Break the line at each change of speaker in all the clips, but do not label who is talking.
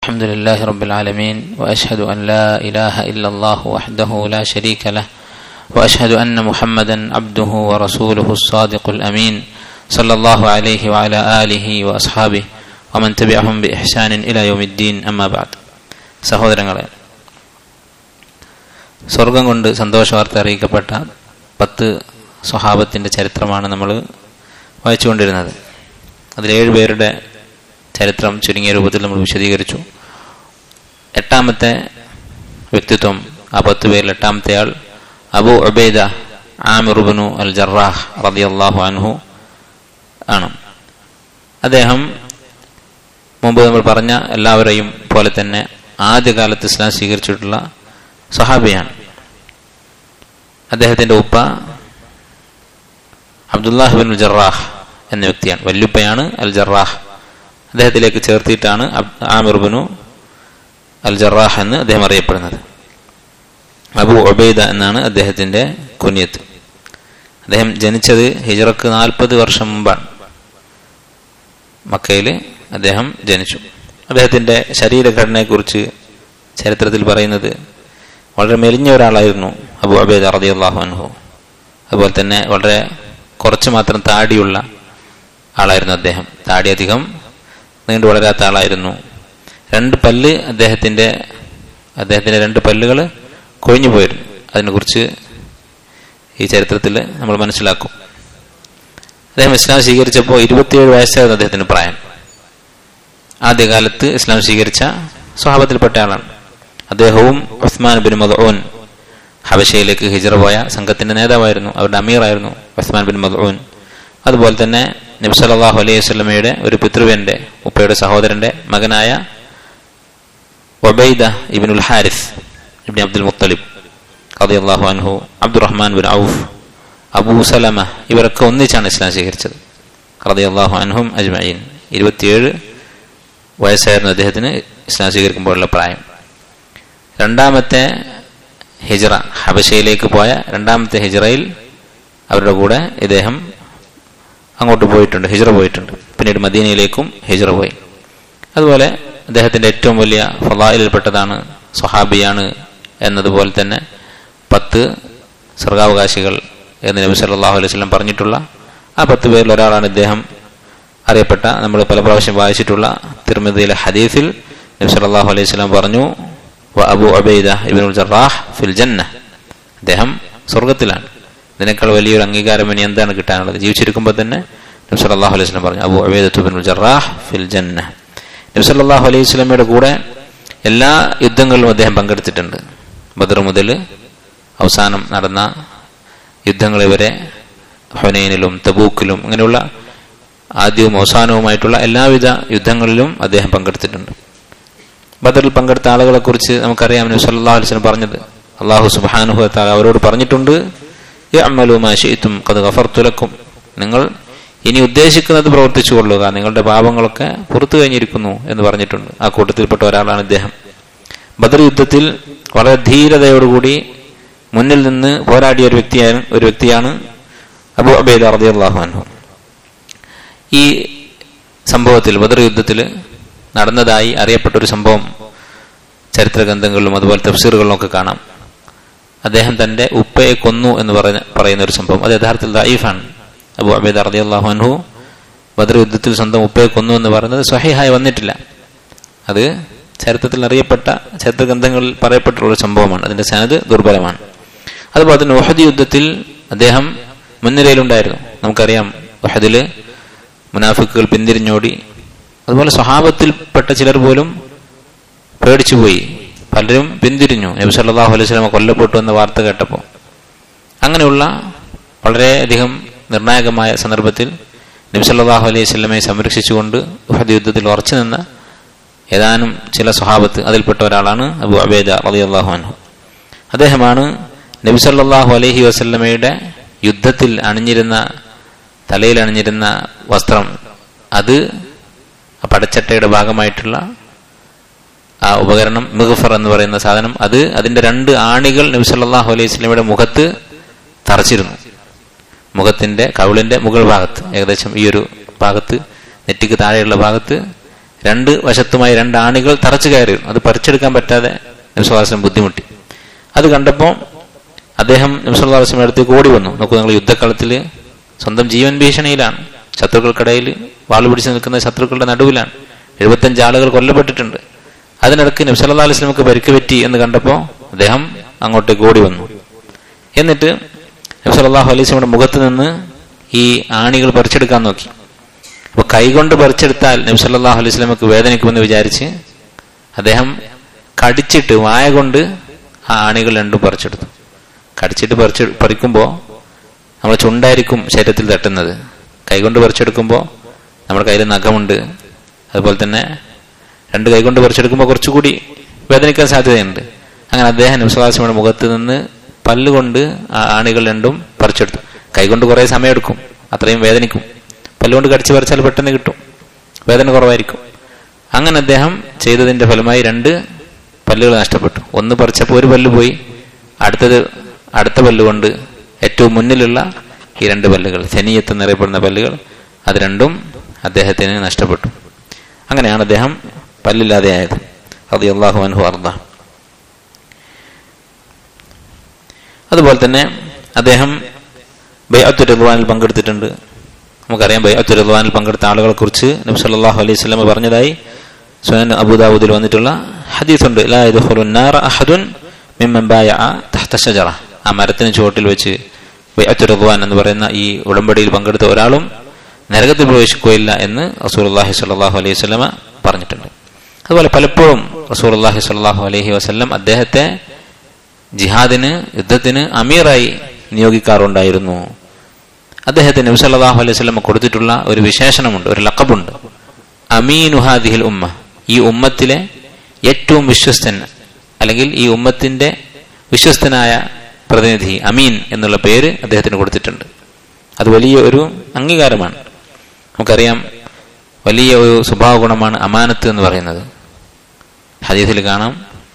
الحمد لله رب العالمين واشهد ان لا اله الا الله وحده لا شريك له واشهد ان محمدا عبده ورسوله الصادق الامين صلى الله عليه وعلى اله واصحابه ومن تبعهم باحسان الى يوم الدين اما بعد സഹോദരങ്ങളെ സ്വർഗം കൊണ്ട് സന്തോഷവാർത്ത അറിയിക്കപ്പെട്ട പത്ത് സ്വഹാബത്തിന്റെ ചരിത്രമാണ് നമ്മൾ വായിച്ചുകൊണ്ടിരുന്നത് അതിൽ ഏഴുപേരുടെ ചരിത്രം ചുരുങ്ങിയ രൂപത്തിൽ നമ്മൾ വിശദീകരിച്ചു എട്ടാമത്തെ വ്യക്തിത്വം ആ പത്ത് പേരിൽ എട്ടാമത്തെ ആൾ അബു ഉബൈദ ആമിറുബനു അൽ ജറാഹ് റദിയല്ലാഹു അൻഹു ആണ് അദ്ദേഹം മുമ്പ് നമ്മൾ പറഞ്ഞ എല്ലാവരെയും പോലെ തന്നെ ആദ്യകാലത്ത് ഇസ്ലാം സ്വീകരിച്ചിട്ടുള്ള സഹാബിയാണ് അദ്ദേഹത്തിന്റെ ഉപ്പ അബ്ദുല്ലാഹിബിൻ ജറാഹ് എന്ന വ്യക്തിയാണ് വല്യുപ്പയാണ് അൽ ജറാഹ് അദ്ദേഹത്തിലേക്ക് ചേർത്തിയിട്ടാണ് ആമിർബിനു അൽ ജറാഹ് എന്ന് അദ്ദേഹം അറിയപ്പെടുന്നത് അബു ഒബൈദ എന്നാണ് അദ്ദേഹത്തിന്റെ കുഞ്ഞത്ത് അദ്ദേഹം ജനിച്ചത് ഹിജറക്ക് നാൽപ്പത് വർഷം മുമ്പാണ് മക്കയിൽ അദ്ദേഹം ജനിച്ചു അദ്ദേഹത്തിന്റെ ശരീരഘടനയെക്കുറിച്ച് ചരിത്രത്തിൽ പറയുന്നത് വളരെ മെലിഞ്ഞ ഒരാളായിരുന്നു അബു അബൈദ് അറതി അള്ളാഹു അൻഹു അതുപോലെ തന്നെ വളരെ കുറച്ച് മാത്രം താടിയുള്ള ആളായിരുന്നു അദ്ദേഹം താടി അധികം നീണ്ടു വളരാത്ത ആളായിരുന്നു രണ്ട് പല്ല് അദ്ദേഹത്തിന്റെ അദ്ദേഹത്തിന്റെ രണ്ട് പല്ലുകൾ കൊഴിഞ്ഞു പോയിരുന്നു അതിനെക്കുറിച്ച് ഈ ചരിത്രത്തിൽ നമ്മൾ മനസ്സിലാക്കും അദ്ദേഹം ഇസ്ലാം സ്വീകരിച്ചപ്പോൾ ഇരുപത്തിയേഴ് വയസ്സായിരുന്നു അദ്ദേഹത്തിന് പ്രായം ആദ്യകാലത്ത് ഇസ്ലാം സ്വീകരിച്ച സ്വഭാവത്തിൽപ്പെട്ട ആളാണ് അദ്ദേഹവും ഉസ്മാൻ ബിൻ മദൂൻ ഹബശയിലേക്ക് ഹിജറ പോയ സംഘത്തിന്റെ നേതാവായിരുന്നു അവരുടെ അമീറായിരുന്നു ഉസ്മാൻ ബിൻ മദൂൻ അതുപോലെ തന്നെ നബി സല്ലല്ലാഹു അലൈഹി വസല്ലമയുടെ ഒരു പിതൃവ്യന്റെ ഉപ്പയുടെ സഹോദരന്റെ മകനായ ഒബൈദ ഇബിനുൽ ഹാരിസ് ഇബ്നി അബ്ദുൽ മുത്തലിബ് റളിയല്ലാഹു അൻഹു Abdurrahman bin Awf Abu Salama ഇവരൊക്കെ ഒന്നിച്ചാണ് ഇസ്ലാം സ്വീകരിച്ചത് റളിയല്ലാഹു അൻഹും അജ്മഈൻ ഇരുപത്തിയേഴ് വയസ്സായിരുന്നു അദ്ദേഹത്തിന് ഇസ്ലാം സ്വീകരിക്കുമ്പോഴുള്ള പ്രായം രണ്ടാമത്തെ ഹിജറ ഹബശയിലേക്ക് പോയ രണ്ടാമത്തെ ഹിജറയിൽ അവരുടെ കൂടെ ഇദ്ദേഹം അങ്ങോട്ട് പോയിട്ടുണ്ട് ഹിജറ പോയിട്ടുണ്ട് പിന്നീട് മദീനയിലേക്കും ഹിജറ പോയി അതുപോലെ അദ്ദേഹത്തിന്റെ ഏറ്റവും വലിയ ഫലായിൽപ്പെട്ടതാണ് സ്വഹാബിയാണ് എന്നതുപോലെ തന്നെ പത്ത് സ്വർഗാവകാശികൾ എന്ന് നബി സല്ലല്ലാഹു അലൈഹി വസല്ലം പറഞ്ഞിട്ടുള്ള ആ പത്ത് പേരിൽ ഒരാളാണ് ഇദ്ദേഹം അറിയപ്പെട്ട നമ്മൾ പല പ്രാവശ്യം വായിച്ചിട്ടുള്ള തിരുമതിയിലെ ഹദീസിൽ നബി സല്ലല്ലാഹു അലൈഹി വസല്ലം പറഞ്ഞു അബു അബൈദ ഇബ്നുൽ ജറാഹ് ഫിൽ ജന്ന അദ്ദേഹം സ്വർഗത്തിലാണ് ഇതിനേക്കാൾ വലിയൊരു അംഗീകാരം ഇനി എന്താണ് കിട്ടാനുള്ളത് ജീവിച്ചിരിക്കുമ്പോൾ തന്നെ നബി സല്ലല്ലാഹു അലൈഹി വസല്ലം പറഞ്ഞു അബു അബൈദത്തു ബിൻ ജറാഹ് ഫിൽ ജന്ന നബി സല്ലല്ലാഹു അലൈഹി വസല്ലമയുടെ കൂടെ എല്ലാ യുദ്ധങ്ങളിലും അദ്ദേഹം പങ്കെടുത്തിട്ടുണ്ട് ബദർ മുതൽ അവസാനം നടന്ന യുദ്ധങ്ങൾ വരെ ഹുനൈനിലും തബൂക്കിലും അങ്ങനെയുള്ള ആദ്യവും അവസാനവുമായിട്ടുള്ള എല്ലാവിധ യുദ്ധങ്ങളിലും അദ്ദേഹം പങ്കെടുത്തിട്ടുണ്ട് ബദറിൽ പങ്കെടുത്ത ആളുകളെ കുറിച്ച് നമുക്കറിയാം നബി സല്ലല്ലാഹു അലൈഹി വസല്ലം പറഞ്ഞത് അള്ളാഹു സുബ്ഹാനഹു വ തആല അവരോട് പറഞ്ഞിട്ടുണ്ട് യഅമലുമാശിത്തും കത് ഗഫർത്തുലക്കും നിങ്ങൾ ഇനി ഉദ്ദേശിക്കുന്നത് പ്രവർത്തിച്ചു കൊള്ളുക നിങ്ങളുടെ പാപങ്ങളൊക്കെ പുറത്തു കഴിഞ്ഞിരിക്കുന്നു എന്ന് പറഞ്ഞിട്ടുണ്ട് ആ കൂട്ടത്തിൽപ്പെട്ട ഒരാളാണ് ഇദ്ദേഹം ബദർ യുദ്ധത്തിൽ വളരെ ധീരതയോടുകൂടി മുന്നിൽ നിന്ന് പോരാടിയ ഒരു വ്യക്തിയാണ് ഒരു വ്യക്തിയാണ് അബു അബൈദ് അറബി അള്ളാഹു അൻഹു ഈ സംഭവത്തിൽ ബദർ യുദ്ധത്തിൽ നടന്നതായി അറിയപ്പെട്ട ഒരു സംഭവം ചരിത്ര ഗ്രന്ഥങ്ങളിലും അതുപോലെ തഫ്സീറുകളിലും ഒക്കെ കാണാം അദ്ദേഹം തന്റെ ഉപ്പയെ കൊന്നു എന്ന് പറഞ്ഞ പറയുന്ന ഒരു സംഭവം അത് യഥാർത്ഥത്തിൽ ദൈഫാണ് അബു അബേദ് അറതി അള്ളാഹു അൻഹു ബദർ യുദ്ധത്തിൽ സ്വന്തം ഉപ്പയെ കൊന്നു എന്ന് പറയുന്നത് സ്വഹിഹായി വന്നിട്ടില്ല അത് ചരിത്രത്തിൽ അറിയപ്പെട്ട ചരിത്ര ഗ്രന്ഥങ്ങളിൽ പറയപ്പെട്ടുള്ള ഒരു സംഭവമാണ് അതിന്റെ സനത് ദുർബലമാണ് അതുപോലെ തന്നെ ഒഹദ് യുദ്ധത്തിൽ അദ്ദേഹം മുൻനിരയിലുണ്ടായിരുന്നു നമുക്കറിയാം ഒഹദില് മുനാഫിക്കുകൾ പിന്തിരിഞ്ഞോടി അതുപോലെ സ്വഹാബത്തിൽപ്പെട്ട ചിലർ പോലും പേടിച്ചുപോയി പലരും പിന്തിരിഞ്ഞു നബി സല്ലല്ലാഹു അലൈഹി വസല്ലം കൊല്ലപ്പെട്ടു എന്ന വാർത്ത കേട്ടപ്പോൾ അങ്ങനെയുള്ള വളരെയധികം നിർണായകമായ സന്ദർഭത്തിൽ നബി സല്ലല്ലാഹു അലൈഹി വസല്ലമയെ സംരക്ഷിച്ചുകൊണ്ട് ഉഹദ് യുദ്ധത്തിൽ ഉറച്ചു നിന്ന ഏതാനും ചില സ്വഹാബത്ത് അതിൽപ്പെട്ട ഒരാളാണ് അബു അബേദ റളിയല്ലാഹു അൻഹു അദ്ദേഹമാണ് നബി സല്ലല്ലാഹു അലൈഹി വസല്ലമയുടെ യുദ്ധത്തിൽ അണിഞ്ഞിരുന്ന തലയിൽ അണിഞ്ഞിരുന്ന വസ്ത്രം അത് പടച്ചട്ടയുടെ ഭാഗമായിട്ടുള്ള ആ ഉപകരണം മിഗഫർ എന്ന് പറയുന്ന സാധനം അത് അതിന്റെ രണ്ട് ആണികൾ നബി സല്ലല്ലാഹു അലൈഹി വസല്ലമയുടെ മുഖത്ത് തറച്ചിരുന്നു മുഖത്തിന്റെ കവിളിന്റെ മുകൾ ഭാഗത്ത് ഏകദേശം ഈ ഒരു ഭാഗത്ത് നെറ്റിക്ക് താഴെയുള്ള ഭാഗത്ത് രണ്ട് വശത്തുമായി രണ്ട് ആണികൾ തറച്ചു കയറി അത് പറിച്ചെടുക്കാൻ പറ്റാതെ നബ്സുല്ലാസ്ലം ബുദ്ധിമുട്ടി അത് കണ്ടപ്പോൾ അദ്ദേഹം നബ്സുല്ലാസ്ലം അടുത്തേക്ക് ഓടി വന്നു നോക്കൂ നിങ്ങൾ യുദ്ധക്കളത്തിൽ സ്വന്തം ജീവൻ ഭീഷണിയിലാണ് ശത്രുക്കൾക്കിടയിൽ വാള് പിടിച്ച് നിൽക്കുന്ന ശത്രുക്കളുടെ നടുവിലാണ് എഴുപത്തഞ്ച് ആളുകൾ കൊല്ലപ്പെട്ടിട്ടുണ്ട് അതിനിടയ്ക്ക് നബ്സല്ലാ അലിസ്ലമക്ക് പരിക്ക് പറ്റി എന്ന് കണ്ടപ്പോൾ അദ്ദേഹം അങ്ങോട്ടേക്ക് ഓടി വന്നു എന്നിട്ട് നബ്സല്ലാഹു അലൈസ്ലമിയുടെ മുഖത്ത് നിന്ന് ഈ ആണികൾ പറിച്ചെടുക്കാൻ നോക്കി അപ്പൊ കൈകൊണ്ട് പറിച്ചെടുത്താൽ നബ്സല്ലാഹു അലൈഹി സ്വലമക്ക് വേദനിക്കുമെന്ന് വിചാരിച്ച് അദ്ദേഹം കടിച്ചിട്ട് വായ കൊണ്ട് ആ ആണികൾ രണ്ടും പറിച്ചെടുത്തു കടിച്ചിട്ട് പറിച്ച് പറിക്കുമ്പോൾ നമ്മൾ ചുണ്ടായിരിക്കും ശരീരത്തിൽ തട്ടുന്നത് കൈകൊണ്ട് പറിച്ചെടുക്കുമ്പോൾ നമ്മുടെ കയ്യിൽ നഖമുണ്ട് അതുപോലെ തന്നെ രണ്ട് കൈകൊണ്ട് പറിച്ചെടുക്കുമ്പോൾ കുറച്ചുകൂടി വേദനിക്കാൻ സാധ്യതയുണ്ട് അങ്ങനെ അദ്ദേഹം നബ്സുലാസിയുടെ മുഖത്ത് നിന്ന് പല്ലുകൊണ്ട് ആ ആണികൾ രണ്ടും പറിച്ചെടുത്തു കൈകൊണ്ട് കുറേ സമയമെടുക്കും അത്രയും വേദനിക്കും പല്ലുകൊണ്ട് കടിച്ച് പറിച്ചാൽ പെട്ടെന്ന് കിട്ടും വേദന കുറവായിരിക്കും അങ്ങനെ അദ്ദേഹം ചെയ്തതിന്റെ ഫലമായി രണ്ട് പല്ലുകൾ നഷ്ടപ്പെട്ടു ഒന്ന് പറിച്ചപ്പോൾ ഒരു പല്ല് പോയി അടുത്തത് അടുത്ത പല്ലുകൊണ്ട് ഏറ്റവും മുന്നിലുള്ള ഈ രണ്ട് പല്ലുകൾ ശനിയത്ത് എന്നറിയപ്പെടുന്ന പല്ലുകൾ അത് രണ്ടും അദ്ദേഹത്തിന് നഷ്ടപ്പെട്ടു അങ്ങനെയാണ് അദ്ദേഹം പല്ലില്ലാതെയായത് അത് അള്ളാഹു അൻഹു അർദ അതുപോലെ തന്നെ അദ്ദേഹം ബൈഅത്തു റിദ്വാനിൽ പങ്കെടുത്തിട്ടുണ്ട് നമുക്കറിയാം ബൈഅത്തു റിദ്വാനിൽ പങ്കെടുത്ത ആളുകളെ കുറിച്ച് നബി സല്ലല്ലാഹു അലൈഹി വസല്ലം പറഞ്ഞതായി സുനൻ അബൂദാവൂദിൽ വന്നിട്ടുള്ള ഹദീസുണ്ട് ലാ യദ്ഖുലു നാറ അഹദുൻ മിമ്മൻ ബായഅ തഹ്ത ഷജറ ആ മരത്തിന് ചുവട്ടിൽ വെച്ച് ബൈഅത്തു റിദ്വാൻ എന്ന് പറയുന്ന ഈ ഉടമ്പടിയിൽ പങ്കെടുത്ത ഒരാളും നരകത്തിൽ പ്രവേശിക്കുകയില്ല എന്ന് റസൂലുള്ളാഹി സ്വല്ലല്ലാഹു അലൈഹി വസല്ലമ പറഞ്ഞിട്ടുണ്ട് അതുപോലെ പലപ്പോഴും റസൂലുള്ളാഹി സ്വല്ലല്ലാഹു അലൈഹി വസല്ലം അദ്ദേഹത്തെ ജിഹാദിന് യുദ്ധത്തിന് അമീറായി നിയോഗിക്കാറുണ്ടായിരുന്നു അദ്ദേഹത്തിന് നബി സല്ലല്ലാഹു അലൈഹി വസല്ലം കൊടുത്തിട്ടുള്ള ഒരു വിശേഷണമുണ്ട് ഒരു ലക്കബുണ്ട് അമീനുഹാദിഹിൽ ഉമ്മ ഈ ഉമ്മത്തിലെ ഏറ്റവും വിശ്വസ്തൻ അല്ലെങ്കിൽ ഈ ഉമ്മത്തിന്റെ വിശ്വസ്തനായ പ്രതിനിധി അമീൻ എന്നുള്ള പേര് അദ്ദേഹത്തിന് കൊടുത്തിട്ടുണ്ട് അത് വലിയ ഒരു അംഗീകാരമാണ് നമുക്കറിയാം വലിയ ഒരു സ്വഭാവ ഗുണമാണ് അമാനത്ത് എന്ന് പറയുന്നത് ഹദീസിൽ കാണാം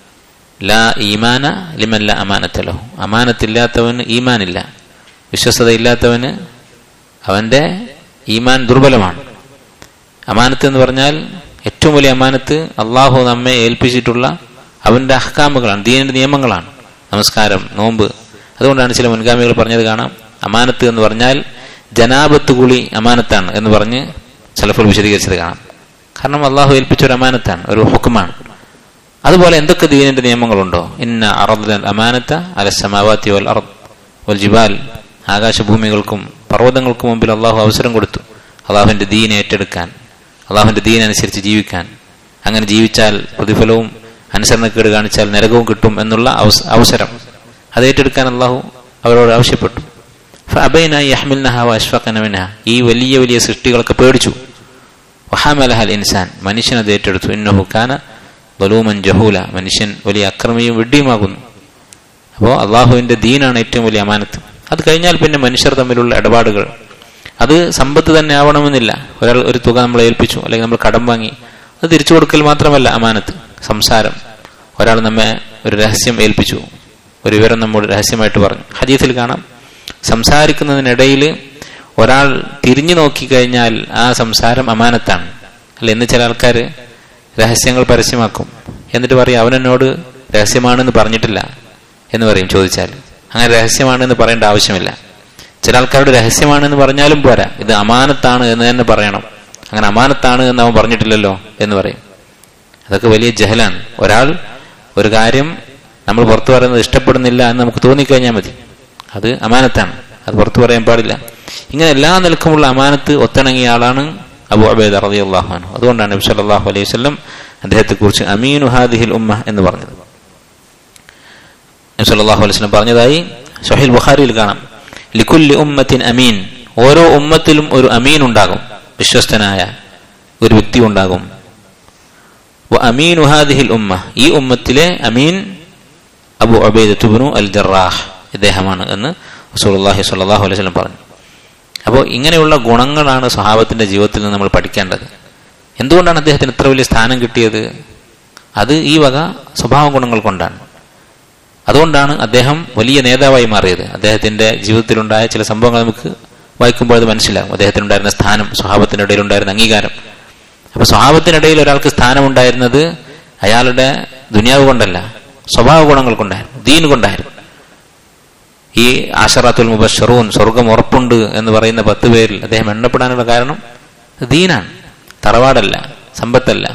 ലാ ഈമാന ലിമല്ല അമാനത്തലോ അമാനത്തില്ലാത്തവന് ഈമാനില്ല വിശ്വസ്തത ഇല്ലാത്തവന് അവന്റെ ഈമാൻ ദുർബലമാണ് അമാനത്ത് എന്ന് പറഞ്ഞാൽ ഏറ്റവും വലിയ അമാനത്ത് അള്ളാഹു നമ്മെ ഏൽപ്പിച്ചിട്ടുള്ള അവന്റെ അഹ്കാമുകളാണ് ദീനിന്റെ നിയമങ്ങളാണ് നമസ്കാരം നോമ്പ് അതുകൊണ്ടാണ് ചില മുൻഗാമികൾ പറഞ്ഞത് കാണാം അമാനത്ത് എന്ന് പറഞ്ഞാൽ ജനാപത്ത് കുളി അമാനത്താണ് എന്ന് പറഞ്ഞ് സലഫുൽ വിശദീകരിച്ചത് കാണാം കാരണം അള്ളാഹു ഏൽപ്പിച്ച ഒരു അമാനത്താണ് ഒരു ഹുക്കുമാണ് അതുപോലെ എന്തൊക്കെ ദീനിന്റെ നിയമങ്ങളുണ്ടോ ഇന്ന അറദ് അമാനത്ത അല സമാവാത്തി വൽ അറദ് വൽ ജിബാൽ ആകാശഭൂമികൾക്കും പർവ്വതങ്ങൾക്കും മുമ്പിൽ അള്ളാഹു അവസരം കൊടുത്തു അള്ളാഹുവിന്റെ ദീൻ ഏറ്റെടുക്കാൻ അള്ളാഹുവിന്റെ ദീൻ അനുസരിച്ച് ജീവിക്കാൻ അങ്ങനെ ജീവിച്ചാൽ പ്രതിഫലവും അനുസരണക്കേട് കാണിച്ചാൽ നരകവും കിട്ടും എന്നുള്ള അവസരം അത് ഏറ്റെടുക്കാൻ അള്ളാഹു അവരോട് ആവശ്യപ്പെട്ടു അബൈനായി അഹ്മിൽനഹ അഷ്ഫഖനമിനഹ ഈ വലിയ വലിയ സൃഷ്ടികളൊക്കെ പേടിച്ചു വഹാമലഹൽ ഇൻസാൻ മനുഷ്യൻ അത് ഏറ്റെടുത്തു ഇന്നഹു കാന ബലൂമൻ ജഹൂല മനുഷ്യൻ വലിയ അക്രമിയും വിഡ്ഢിയുമാകുന്നു അപ്പോൾ അള്ളാഹുവിന്റെ ദീനാണ് ഏറ്റവും വലിയ അമാനത്ത് അത് കഴിഞ്ഞാൽ പിന്നെ മനുഷ്യർ തമ്മിലുള്ള ഇടപാടുകൾ അത് സമ്പത്ത് തന്നെ ആവണമെന്നില്ല ഒരാൾ ഒരു തുക നമ്മളെ ഏൽപ്പിച്ചു അല്ലെങ്കിൽ നമ്മൾ കടം വാങ്ങി അത് തിരിച്ചു കൊടുക്കൽ മാത്രമല്ല അമാനത്ത് സംസാരം ഒരാൾ നമ്മെ ഒരു രഹസ്യം ഏൽപ്പിച്ചു ഒരു വിവരം നമ്മോട് രഹസ്യമായിട്ട് പറഞ്ഞു ഹദീസിൽ കാണാം സംസാരിക്കുന്നതിനിടയിൽ ഒരാൾ തിരിഞ്ഞു നോക്കിക്കഴിഞ്ഞാൽ ആ സംസാരം അമാനത്താണ് അല്ല എന്ന് ചില ആൾക്കാർ രഹസ്യങ്ങൾ പരസ്യമാക്കും എന്നിട്ട് പറയും അവനെന്നോട് രഹസ്യമാണെന്ന് പറഞ്ഞിട്ടില്ല എന്ന് പറയും ചോദിച്ചാൽ അങ്ങനെ രഹസ്യമാണെന്ന് പറയേണ്ട ആവശ്യമില്ല ചില ആൾക്കാരുടെ രഹസ്യമാണെന്ന് പറഞ്ഞാലും പോരാ ഇത് അമാനത്താണ് എന്ന് തന്നെ പറയണം അങ്ങനെ അമാനത്താണ് എന്ന് അവൻ പറഞ്ഞിട്ടില്ലല്ലോ എന്ന് പറയും അതൊക്കെ വലിയ ജഹലാണ് ഒരാൾ ഒരു കാര്യം നമ്മൾ പുറത്തു പറയുന്നത് ഇഷ്ടപ്പെടുന്നില്ല എന്ന് നമുക്ക് തോന്നിക്കഴിഞ്ഞാൽ മതി അത് അമാനത്താണ് അത് പുറത്തു പറയാൻ പാടില്ല ഇങ്ങനെ എല്ലാ നിലക്കുമുള്ള അമാനത്ത് ഒത്തിണങ്ങിയ ആളാണ് അബു അബേദ് റതി അള്ളാഹുനു അതുകൊണ്ടാണ് നബി സല്ലല്ലാഹു അലൈഹി വസല്ലം അദ്ദേഹത്തെ കുറിച്ച് അമീനു ഹാദിഹിൽ ഉമ്മ എന്ന് പറഞ്ഞത് നബി സല്ലല്ലാഹു അലൈഹി വസല്ലം പറഞ്ഞതായി ഷഹീൽ ബുഖാരിയിൽ കാണാം ലിക്കുല്ലി ഉമ്മത്തിൻ അമീൻ ഓരോ ഉമ്മത്തിലും ഒരു അമീൻ ഉണ്ടാകും വിശ്വസ്തനായ ഒരു വ്യക്തി ഉണ്ടാകും അമീൻ ഹാദിഹിൽ ഉമ്മ ഈ ഉമ്മത്തിലെ അമീൻ അബു അബൈദത്തുബിനു അൽ ജറാഹ് ഇദ്ദേഹമാണ് എന്ന് റസൂലുള്ളാഹി സ്വല്ലല്ലാഹു അലൈഹി വസല്ലം പറഞ്ഞു അപ്പോൾ ഇങ്ങനെയുള്ള ഗുണങ്ങളാണ് സ്വഭാവത്തിന്റെ ജീവിതത്തിൽ നിന്ന് നമ്മൾ പഠിക്കേണ്ടത് എന്തുകൊണ്ടാണ് അദ്ദേഹത്തിന് ഇത്ര വലിയ സ്ഥാനം കിട്ടിയത് അത് ഈ വക സ്വഭാവ ഗുണങ്ങൾ കൊണ്ടാണ് അതുകൊണ്ടാണ് അദ്ദേഹം വലിയ നേതാവായി മാറിയത് അദ്ദേഹത്തിന്റെ ജീവിതത്തിലുണ്ടായ ചില സംഭവങ്ങൾ നമുക്ക് വായിക്കുമ്പോൾ അത് മനസ്സിലാകും അദ്ദേഹത്തിനുണ്ടായിരുന്ന സ്ഥാനം സ്വഭാവത്തിന്റെ ഇടയിലുണ്ടായിരുന്ന അംഗീകാരം അപ്പൊ സ്വഭാവത്തിനിടയിൽ ഒരാൾക്ക് സ്ഥാനമുണ്ടായിരുന്നത് അയാളുടെ ദുനിയാവ് കൊണ്ടല്ല സ്വഭാവ ഗുണങ്ങൾ കൊണ്ടായിരുന്നു ദീൻ കൊണ്ടായിരുന്നു ഈ ആഷറാത്തുൽ മുബഷറൂൻ സ്വർഗം ഉറപ്പുണ്ട് എന്ന് പറയുന്ന പത്ത് പേരിൽ അദ്ദേഹം എണ്ണപ്പെടാനുള്ള കാരണം ദീനാണ് തറവാടല്ല സമ്പത്തല്ല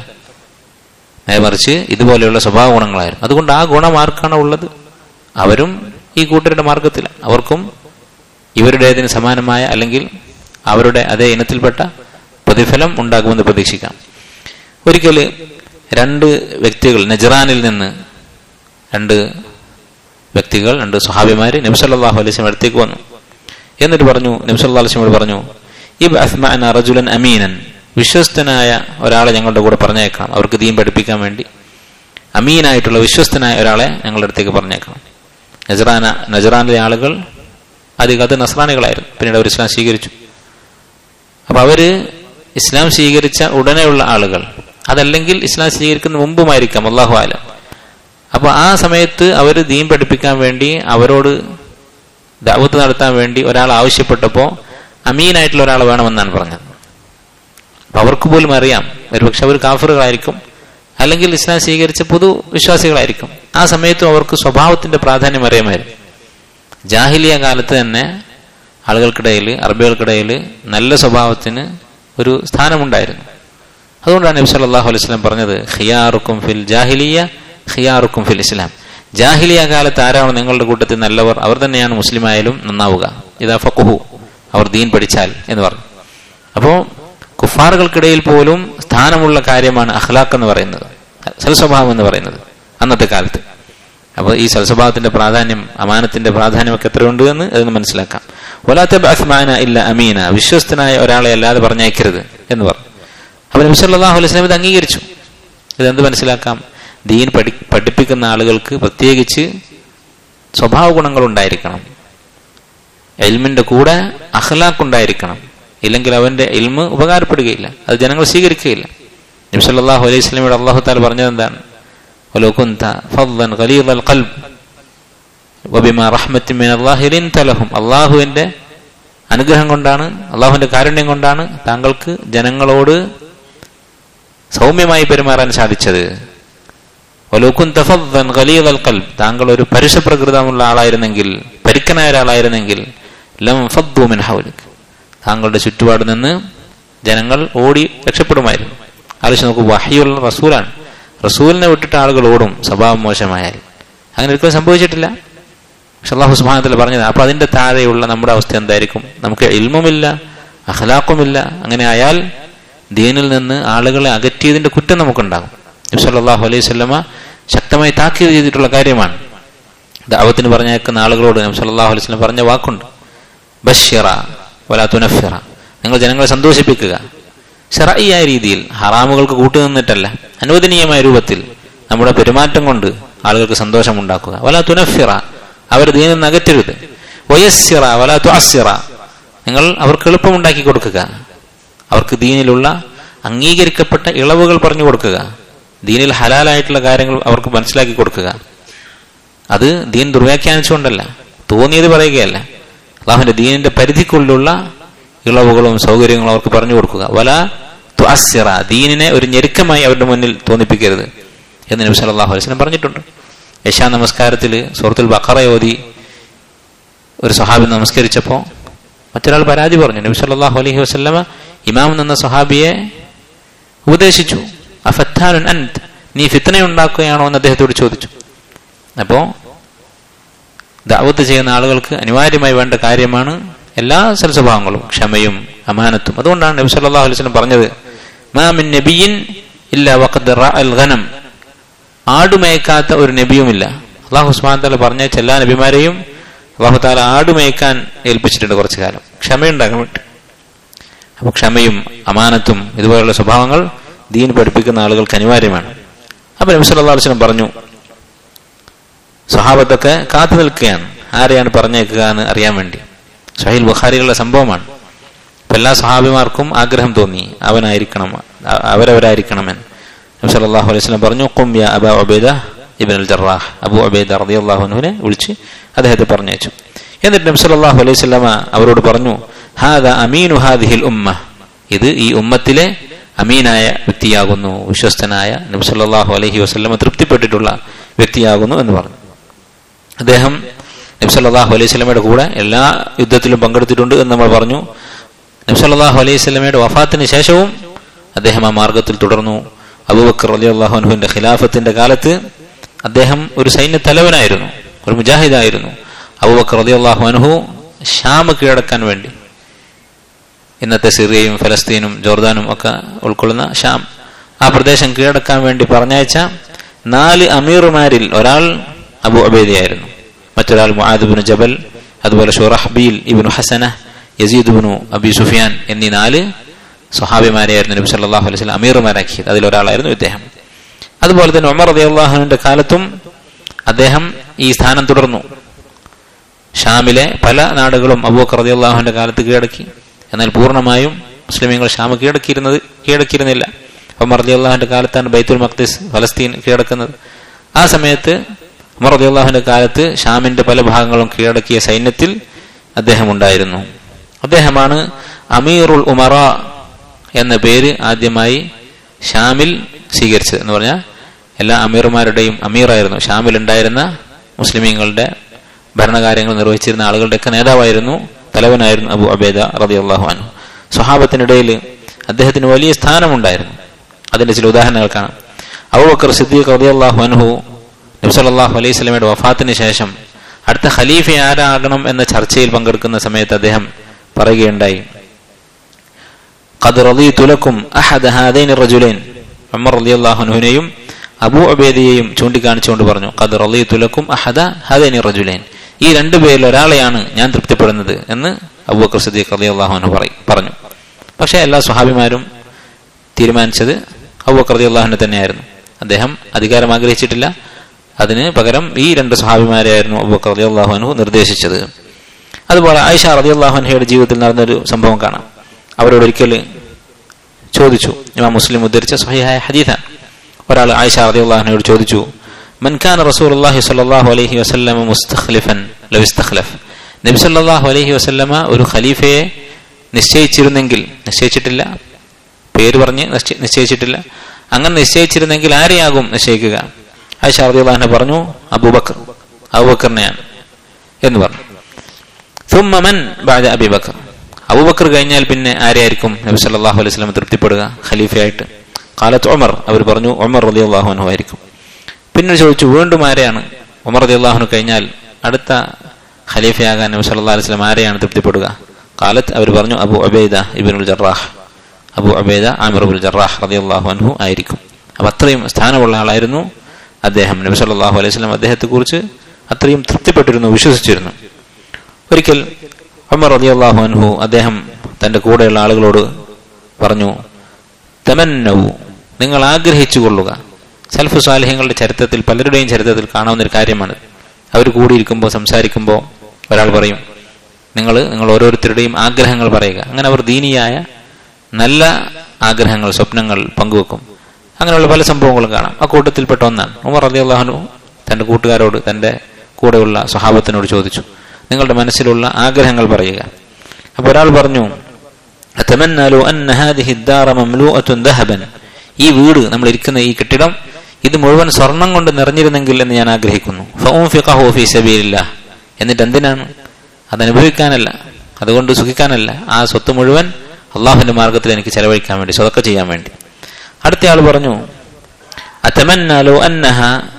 നേരെ മറിച്ച് ഇതുപോലെയുള്ള സ്വഭാവ ഗുണങ്ങളായിരുന്നു അതുകൊണ്ട് ആ ഗുണം ആർക്കാണ് ഉള്ളത് അവരും ഈ കൂട്ടരുടെ മാർഗത്തിലാണ് അവർക്കും ഇവരുടേതിന് സമാനമായ അല്ലെങ്കിൽ അവരുടെ അതേ ഇനത്തിൽപ്പെട്ട പ്രതിഫലം ഉണ്ടാകുമെന്ന് പ്രതീക്ഷിക്കാം ഒരിക്കൽ രണ്ട് വ്യക്തികൾ നജറാനിൽ നിന്ന് രണ്ട് വ്യക്തികൾ രണ്ട് സ്വഹാബിമാര് നബ്സല്ലാഹു അലൈസ്ലം അടുത്തേക്ക് വന്നു എന്നിട്ട് പറഞ്ഞു നബ്സല്ലാ അലൈസ്മോട് പറഞ്ഞു ഇബ് അസ്മാൻ റജുലൻ അമീനൻ വിശ്വസ്തനായ ഒരാളെ ഞങ്ങളുടെ കൂടെ പറഞ്ഞേക്കണം അവർക്ക് ദീൻ പഠിപ്പിക്കാൻ വേണ്ടി അമീനായിട്ടുള്ള വിശ്വസ്തനായ ഒരാളെ ഞങ്ങളുടെ അടുത്തേക്ക് പറഞ്ഞേക്കണം നജറാന നജറാനിലെ ആളുകൾ അധികം അത് നസ്രാനികളായിരുന്നു പിന്നീട് അവർ ഇസ്ലാം സ്വീകരിച്ചു അപ്പൊ അവര് ഇസ്ലാം സ്വീകരിച്ച ഉടനെയുള്ള ആളുകൾ അതല്ലെങ്കിൽ ഇസ്ലാം സ്വീകരിക്കുന്ന മുമ്പുമായിരിക്കാം അള്ളാഹു ആലം അപ്പൊ ആ സമയത്ത് അവർ ദീൻ പഠിപ്പിക്കാൻ വേണ്ടി അവരോട് ദാവത്ത് നടത്താൻ വേണ്ടി ഒരാൾ ആവശ്യപ്പെട്ടപ്പോൾ അമീനായിട്ടുള്ള ഒരാൾ വേണമെന്നാണ് പറഞ്ഞത് അപ്പൊ അവർക്ക് പോലും അറിയാം ഒരുപക്ഷെ അവർ കാഫറുകളായിരിക്കും അല്ലെങ്കിൽ ഇസ്ലാം സ്വീകരിച്ച പൊതു വിശ്വാസികളായിരിക്കും ആ സമയത്തും അവർക്ക് സ്വഭാവത്തിന്റെ പ്രാധാന്യം അറിയാമായിരുന്നു ജാഹിലിയ കാലത്ത് തന്നെ ആളുകൾക്കിടയിൽ അറബികൾക്കിടയിൽ നല്ല സ്വഭാവത്തിന് ഒരു സ്ഥാനമുണ്ടായിരുന്നു അതുകൊണ്ടാണ് നബി സല്ലല്ലാഹു അലൈഹി വസല്ലം പറഞ്ഞത് ഖിയാറുക്കും ഫിൽ ജാഹിലിയ ഖിയാറുക്കും ഫിൽ ഇസ്ലാം ജാഹിലിയ കാലത്ത് ആരാണ് നിങ്ങളുടെ കൂട്ടത്തിൽ നല്ലവർ അവർ തന്നെയാണ് മുസ്ലിമായാലും നന്നാവുക ഇതാ ഫക്കുഹു അവർ ദീൻ പഠിച്ചാൽ എന്ന് പറഞ്ഞു അപ്പോൾ കുഫാറുകൾക്കിടയിൽ പോലും സ്ഥാനമുള്ള കാര്യമാണ് അഖ്ലാഖ് എന്ന് പറയുന്നത് സൽസ്വഭാവം എന്ന് പറയുന്നത് അന്നത്തെ കാലത്ത് അപ്പോൾ ഈ സൽസ്വഭാവത്തിന്റെ പ്രാധാന്യം അമാനത്തിന്റെ പ്രാധാന്യമൊക്കെ എത്രയുണ്ട് എന്ന് അതിന് മനസ്സിലാക്കാം ഒലാത്ത അസ്മാന ഇല്ല അമീന വിശ്വസ്തനായ ഒരാളെ അല്ലാതെ പറഞ്ഞയക്കരുത് എന്ന് പറഞ്ഞു അപ്പൊ നബി സല്ലല്ലാഹു അലൈഹി വസല്ലം ഇത് അംഗീകരിച്ചു ഇതെന്ത് മനസ്സിലാക്കാം ദീൻ പഠി പഠിപ്പിക്കുന്ന ആളുകൾക്ക് പ്രത്യേകിച്ച് സ്വഭാവ ഗുണങ്ങൾ ഉണ്ടായിരിക്കണം എൽമിന്റെ കൂടെ അഖ്ലാഖ് ഉണ്ടായിരിക്കണം ഇല്ലെങ്കിൽ അവന്റെ ഇൽമ് ഉപകാരപ്പെടുകയില്ല അത് ജനങ്ങൾ സ്വീകരിക്കുകയില്ല നബി സല്ലല്ലാഹു അലൈഹി വസല്ലമയുടെ അള്ളാഹു താല പറഞ്ഞത് എന്താണ് ولو كنت فظا غليظ القلب وبما رحمة من الله لنت لهم അള്ളാഹുവിന്റെ അനുഗ്രഹം കൊണ്ടാണ് അള്ളാഹുവിന്റെ കാരുണ്യം കൊണ്ടാണ് താങ്കൾക്ക് ജനങ്ങളോട് സൗമ്യമായി പെരുമാറാൻ സാധിച്ചത് ഒലോക്കുൻ തഫൻ ഖലീൽ കൽബ് താങ്കൾ ഒരു പരുഷ പ്രകൃതമുള്ള ആളായിരുന്നെങ്കിൽ പരിക്കനായ ഒരാളായിരുന്നെങ്കിൽ ലം ഫദ്ദു മിൻ ഹൗലിക് താങ്കളുടെ ചുറ്റുപാട് നിന്ന് ജനങ്ങൾ ഓടി രക്ഷപ്പെടുമായിരുന്നു ആലോചിച്ച് നോക്കൂ വഹിയുള്ള റസൂലാണ് റസൂലിനെ വിട്ടിട്ട് ആളുകൾ ഓടും സ്വഭാവം മോശമായാൽ അങ്ങനെ ഒരിക്കലും സംഭവിച്ചിട്ടില്ല പക്ഷെ അള്ളാഹു സുബാനത്തിൽ പറഞ്ഞത് അപ്പൊ അതിന്റെ താഴെയുള്ള നമ്മുടെ അവസ്ഥ എന്തായിരിക്കും നമുക്ക് ഇൽമുമില്ല അഖലാഖുമില്ല അങ്ങനെ ആയാൽ ദീനിൽ നിന്ന് ആളുകളെ അകറ്റിയതിന്റെ കുറ്റം നമുക്കുണ്ടാകും നബ്സല്ലാഹു അലൈഹി സ്വല്ലമ ശക്തമായി താക്കീത് ചെയ്തിട്ടുള്ള കാര്യമാണ് ദാവത്തിന് പറഞ്ഞേക്കുന്ന ആളുകളോട് നബ്സല്ലാഹു അലൈഹി സ്വലം പറഞ്ഞ വാക്കുണ്ട് ബഷിറ വല തുനഫിറ നിങ്ങൾ ജനങ്ങളെ സന്തോഷിപ്പിക്കുക ഷെറയ്യായ രീതിയിൽ ഹറാമുകൾക്ക് കൂട്ടുനിന്നിട്ടല്ല അനുവദനീയമായ രൂപത്തിൽ നമ്മുടെ പെരുമാറ്റം കൊണ്ട് ആളുകൾക്ക് സന്തോഷം ഉണ്ടാക്കുക വല തുനഫിറ അവർ ദീനിൽ നിന്ന് അകറ്റരുത് വയസ്സിറ വല തുഅസ്സിറ നിങ്ങൾ അവർക്ക് എളുപ്പമുണ്ടാക്കി കൊടുക്കുക അവർക്ക് ദീനിലുള്ള അംഗീകരിക്കപ്പെട്ട ഇളവുകൾ പറഞ്ഞു കൊടുക്കുക ദീനിൽ ഹലാലായിട്ടുള്ള കാര്യങ്ങൾ അവർക്ക് മനസ്സിലാക്കി കൊടുക്കുക അത് ദീൻ ദുർവ്യാഖ്യാനിച്ചുകൊണ്ടല്ല തോന്നിയത് പറയുകയല്ല അള്ളാഹുവിന്റെ ദീനിന്റെ പരിധിക്കുള്ളിലുള്ള ഇളവുകളും സൗകര്യങ്ങളും അവർക്ക് പറഞ്ഞു കൊടുക്കുക വല തുഅസ്സിറ ദീനിനെ ഒരു ഞെരുക്കമായി അവരുടെ മുന്നിൽ തോന്നിപ്പിക്കരുത് എന്ന് നബി സല്ലല്ലാഹു അലൈഹി വസല്ലം പറഞ്ഞിട്ടുണ്ട് യശാ നമസ്കാരത്തിൽ സൂറത്തുൽ ബഖറ ഓതി ഒരു സഹാബി നമസ്കരിച്ചപ്പോൾ മറ്റൊരാൾ പരാതി പറഞ്ഞു നബി സല്ലല്ലാഹു അലൈഹി വസല്ലമ ഇമാം എന്ന സഹാബിയെ ഉപദേശിച്ചു അഫത്താനുൻ അൻത് നീ ഫിത്തന ഉണ്ടാക്കുകയാണോ എന്ന് അദ്ദേഹത്തോട് ചോദിച്ചു അപ്പോ ദാവത്ത് ചെയ്യുന്ന ആളുകൾക്ക് അനിവാര്യമായി വേണ്ട കാര്യമാണ് എല്ലാ സൽസ്വഭാവങ്ങളും ക്ഷമയും അമാനത്തും അതുകൊണ്ടാണ് നബി സല്ലല്ലാഹു അലൈഹി വസല്ലം പറഞ്ഞത് മാമിൻ നബിയിൻ ഇല്ല വഖദ് റഅൽ ഗനം ആടുമയക്കാത്ത ഒരു നബിയുമില്ല അള്ളാഹു ഉസ്മാൻ താല പറഞ്ഞ എല്ലാ നബിമാരെയും അള്ളാഹു താല ആടുമയക്കാൻ ഏൽപ്പിച്ചിട്ടുണ്ട് കുറച്ചു കാലം ക്ഷമയുണ്ടാകാൻ വേണ്ടി അപ്പൊ ക്ഷമയും അമാനത്തും ഇതുപോലുള്ള സ്വഭാവങ്ങൾ ദീൻ പഠിപ്പിക്കുന്ന ആളുകൾക്ക് അനിവാര്യമാണ് അപ്പൊ നബി സല്ലല്ലാഹു അലൈഹി വസല്ലം പറഞ്ഞു സ്വഹാബത്തൊക്കെ കാത്തു നിൽക്കുകയാണ് ആരെയാണ് പറഞ്ഞേക്കുക എന്ന് അറിയാൻ വേണ്ടി സഹീൽ ബുഖാരികളുടെ സംഭവമാണ് അപ്പൊ എല്ലാ സഹാബിമാർക്കും ആഗ്രഹം തോന്നി അവനായിരിക്കണം അവരവരായിരിക്കണമെന്ന് നബി സല്ലല്ലാഹു അലൈഹി വസല്ലം പറഞ്ഞു ഖും യാ അബാ ഉബൈദ ഇബ്ൻ അൽ ജറാഹ് അബൂ ഉബൈദ റളിയല്ലാഹു അൻഹുവിനെ വിളിച്ച് അദ്ദേഹത്തെ പറഞ്ഞയച്ചു എന്നിട്ട് നബി സല്ലല്ലാഹു അലൈഹി വസല്ലമ അവരോട് പറഞ്ഞു ഹാദ അമീനു ഹാദിഹിൽ ഉമ്മ ഇത് ഈ ഉമ്മത്തിലെ അമീനായ വ്യക്തിയാകുന്നു വിശ്വസ്തനായ നബി സല്ലല്ലാഹു അലൈഹി വസല്ലമ തൃപ്തിപ്പെട്ടിട്ടുള്ള വ്യക്തിയാകുന്നു എന്ന് പറഞ്ഞു അദ്ദേഹം നബി സല്ലല്ലാഹു അലൈഹി വസല്ലമയുടെ കൂടെ എല്ലാ യുദ്ധത്തിലും പങ്കെടുത്തിട്ടുണ്ട് എന്ന് നമ്മൾ പറഞ്ഞു നബി സല്ലല്ലാഹു അലൈഹി വസല്ലമയുടെ വഫാത്തിന് ശേഷവും അദ്ദേഹം ആ മാർഗത്തിൽ തുടർന്നു അബൂബക്കർ റളിയല്ലാഹു അൻഹുവിന്റെ ഖിലാഫത്തിന്റെ കാലത്ത് അദ്ദേഹം ഒരു സൈന്യ തലവനായിരുന്നു ഒരു മുജാഹിദായിരുന്നു അബൂബക്കർ റളിയല്ലാഹു അൻഹു ഷാം കീഴടക്കാൻ വേണ്ടി ഇന്നത്തെ സിറിയയും ഫലസ്തീനും ജോർദാനും ഒക്കെ ഉൾക്കൊള്ളുന്ന ഷാം ആ പ്രദേശം കീഴടക്കാൻ വേണ്ടി പറഞ്ഞയച്ച നാല് അമീറുമാരിൽ ഒരാൾ അബു അബേദിയായിരുന്നു മറ്റൊരാൾ മുആദുബിന് ജബൽ അതുപോലെ ഷുറഹ്ബീൽ ഇബിനു ഹസന യസീദുബിനു അബി സുഫിയാൻ എന്നീ നാല് സ്വഹാബിമാരെയായിരുന്നു നബി സല്ലല്ലാഹു അലൈഹി വസല്ലം അമീറുമാരാക്കിയത് അതിലൊരാളായിരുന്നു ഇദ്ദേഹം അതുപോലെ തന്നെ ഉമർ റളിയല്ലാഹുവിന്റെ കാലത്തും അദ്ദേഹം ഈ സ്ഥാനം തുടർന്നു ഷാമിലെ പല നാടുകളും അബൂബക്കർ റളിയല്ലാഹുവിന്റെ കാലത്ത് കീഴടക്കി എന്നാൽ പൂർണ്ണമായും മുസ്ലിമീങ്ങൾ ഷാം കീഴടക്കിയിരുന്നത് കീഴടക്കിയിരുന്നില്ല ഉമർ റളിയല്ലാഹുവിന്റെ കാലത്താണ് ബൈത്തുൽ മഖ്ദിസ് ഫലസ്തീൻ കീഴടക്കുന്നത് ആ സമയത്ത് ഉമർ റളിയല്ലാഹുവിന്റെ കാലത്ത് ഷാമിന്റെ പല ഭാഗങ്ങളും കീഴടക്കിയ സൈന്യത്തിൽ അദ്ദേഹം ഉണ്ടായിരുന്നു അദ്ദേഹമാണ് അമീറുൽ ഉമറ എന്ന പേര് ആദ്യമായി ഷാമിൽ സ്വീകരിച്ചത് എന്ന് പറഞ്ഞാൽ എല്ലാ അമീർമാരുടെയും അമീറായിരുന്നു ഷാമിൽ ഉണ്ടായിരുന്ന മുസ്ലിമീങ്ങളുടെ ഭരണകാര്യങ്ങൾ നിർവഹിച്ചിരുന്ന ആളുകളുടെയൊക്കെ നേതാവായിരുന്നു തലവനായിരുന്നു അബു അബേദ റതി അള്ളാഹു അനു സ്വഹാബത്തിനിടയിൽ അദ്ദേഹത്തിന് വലിയ സ്ഥാനമുണ്ടായിരുന്നു അതിന്റെ ചില ഉദാഹരണങ്ങൾ കാണാം അബൂബക്കർ സിദ്ദീഖ് റതി അള്ളാഹു അനുഹു നബ്സല്ലാഹു അലൈഹി സ്വലമയുടെ വഫാത്തിന് ശേഷം അടുത്ത ഖലീഫ ആരാകണം എന്ന ചർച്ചയിൽ പങ്കെടുക്കുന്ന സമയത്ത് അദ്ദേഹം പറയുകയുണ്ടായി ഖദ് റളീതു ലക്കും അഹദ ഹാദൈനി റജുലൈൻ ഉമർ റളിയല്ലാഹു അൻഹുവിനെയും അബൂ ഉബൈദയെയും ചൂണ്ടിക്കാണിച്ചുകൊണ്ട് പറഞ്ഞു ഖദ് റളീതു ലക്കും അഹദ ഹാദൈനി റജുലൈൻ ഈ രണ്ടു പേരിൽ ഒരാളെയാണ് ഞാൻ തൃപ്തിപ്പെടുന്നത് എന്ന് അബൂബക്കർ സിദ്ദീഖ് റളിയല്ലാഹു അൻഹു പറയും പറഞ്ഞു പക്ഷേ എല്ലാ സ്വഹാബിമാരും തീരുമാനിച്ചത് അബൂബക്കർ റളിയല്ലാഹുവിനെ തന്നെയായിരുന്നു അദ്ദേഹം അധികാരം ആഗ്രഹിച്ചിട്ടില്ല അതിന് പകരം ഈ രണ്ട് സ്വഹാബിമാരെയായിരുന്നു അബൂബക്കർ റളിയല്ലാഹു അൻഹു നിർദ്ദേശിച്ചത് അതുപോലെ ആയിഷ റളിയല്ലാഹു അൻഹയുടെ ജീവിതത്തിൽ നടന്നൊരു സംഭവം കാണാം അവരോട് ഒരിക്കൽ ചോദിച്ചു ഇമാം മുസ്ലിം ഉദ്ധരിച്ച സഹിഹായ ഹദീഥാണ് ഒരാൾ ആയിഷ റളിയല്ലാഹുവിനോട് ചോദിച്ചു മൻ കാന റസൂലുള്ളാഹി സ്വല്ലല്ലാഹു അലൈഹി വസല്ലമ മുസ്തഖ്ലിഫൻ ലൗ ഇസ്തഖ്ലഫ് നബി സല്ലല്ലാഹു അലൈഹി വസല്ലമ ഒരു ഖലീഫയെ നിശ്ചയിച്ചിരുന്നെങ്കിൽ നിശ്ചയിച്ചിട്ടില്ല പേര് പറഞ്ഞ് നിശ്ചയി- നിശ്ചയിച്ചിട്ടില്ല അങ്ങനെ നിശ്ചയിച്ചിരുന്നെങ്കിൽ ആരെയാകും നിശ്ചയിക്കുക ആയിഷ റളിയല്ലാഹു പറഞ്ഞു അബൂബക്കർ അബൂബക്കറിനെയാണ് എന്ന് പറഞ്ഞു ثم من بعد അബി ബക്കർ അബൂബക്കർ കഴിഞ്ഞാൽ പിന്നെ ആരെയായിരിക്കും നബി സല്ലല്ലാഹു അലൈഹി വസല്ലം തൃപ്തിപ്പെടുക ഖലീഫയായിട്ട് കാലത്ത് ഉമർ അവർ പറഞ്ഞു ഉമർ റളിയല്ലാഹു അൻഹു ആയിരിക്കും പിന്നെ ചോദിച്ചു വീണ്ടും ആരെയാണ് ഉമർ റളിയല്ലാഹു അൻഹു കഴിഞ്ഞാൽ അടുത്ത ഖലീഫയാകാൻ നബി സല്ലല്ലാഹു അലൈഹി വസല്ലം ആരെയാണ് തൃപ്തിപ്പെടുക കാലത്ത് അവർ പറഞ്ഞു അബു അബൈദ ഇബ്നുൽ ജറാഹ് അബു അബൈദ ആമിർ ഇബ്നുൽ ജറാഹ് റളിയല്ലാഹു അൻഹു ആയിരിക്കും അപ്പൊ അത്രയും സ്ഥാനമുള്ള ആളായിരുന്നു അദ്ദേഹം നബി സല്ലല്ലാഹു അലൈഹി വസല്ലം അദ്ദേഹത്തെ കുറിച്ച് അത്രയും തൃപ്തിപ്പെട്ടിരുന്നു വിശ്വസിച്ചിരുന്നു ഒരിക്കൽ ഉമർ റളിയല്ലാഹു അൻഹു അദ്ദേഹം തന്റെ കൂടെയുള്ള ആളുകളോട് പറഞ്ഞു തമന്നവു നിങ്ങൾ ആഗ്രഹിച്ചു കൊള്ളുക സൽഫു സാലിഹ്യങ്ങളുടെ ചരിത്രത്തിൽ പലരുടെയും ചരിത്രത്തിൽ കാണാവുന്ന ഒരു കാര്യമാണ് അവർ കൂടിയിരിക്കുമ്പോൾ സംസാരിക്കുമ്പോൾ ഒരാൾ പറയും നിങ്ങൾ നിങ്ങൾ ഓരോരുത്തരുടെയും ആഗ്രഹങ്ങൾ പറയുക അങ്ങനെ അവർ ദീനിയായ നല്ല ആഗ്രഹങ്ങൾ സ്വപ്നങ്ങൾ പങ്കുവെക്കും അങ്ങനെയുള്ള പല സംഭവങ്ങളും കാണാം ആ കൂട്ടത്തിൽപ്പെട്ട ഒന്നാണ് ഉമർ അലി അള്ളാഹുനു തന്റെ കൂട്ടുകാരോട് തന്റെ കൂടെയുള്ള സ്വഹാബത്തിനോട് ചോദിച്ചു നിങ്ങളുടെ മനസ്സിലുള്ള ആഗ്രഹങ്ങൾ പറയുക അപ്പൊ ഒരാൾ പറഞ്ഞു "അതമന്നാ ലോ അന്ന ഹാദിഹി الدار مملوءة ذهبا ഈ വീട് നമ്മൾ ഇരിക്കുന്ന ഈ കെട്ടിടം ഇത് മുഴുവൻ സ്വർണം കൊണ്ട് നിറഞ്ഞിരുന്നെങ്കിൽ എന്ന് ഞാൻ ആഗ്രഹിക്കുന്നു ഫഊൻഫിഖഹു ഫീ സബീലില്ലാഹ് എന്നിട്ട് എന്തിനാണ് അത് അനുഭവിക്കാനല്ല അതുകൊണ്ട് സുഖിക്കാനല്ല ആ സ്വത്ത് മുഴുവൻ അള്ളാഹുവിന്റെ മാർഗത്തിൽ എനിക്ക് ചെലവഴിക്കാൻ വേണ്ടി സ്വതക്ക ചെയ്യാൻ വേണ്ടി അടുത്ത ആൾ പറഞ്ഞു അത്തമന്നാ ലോ അന്നഹ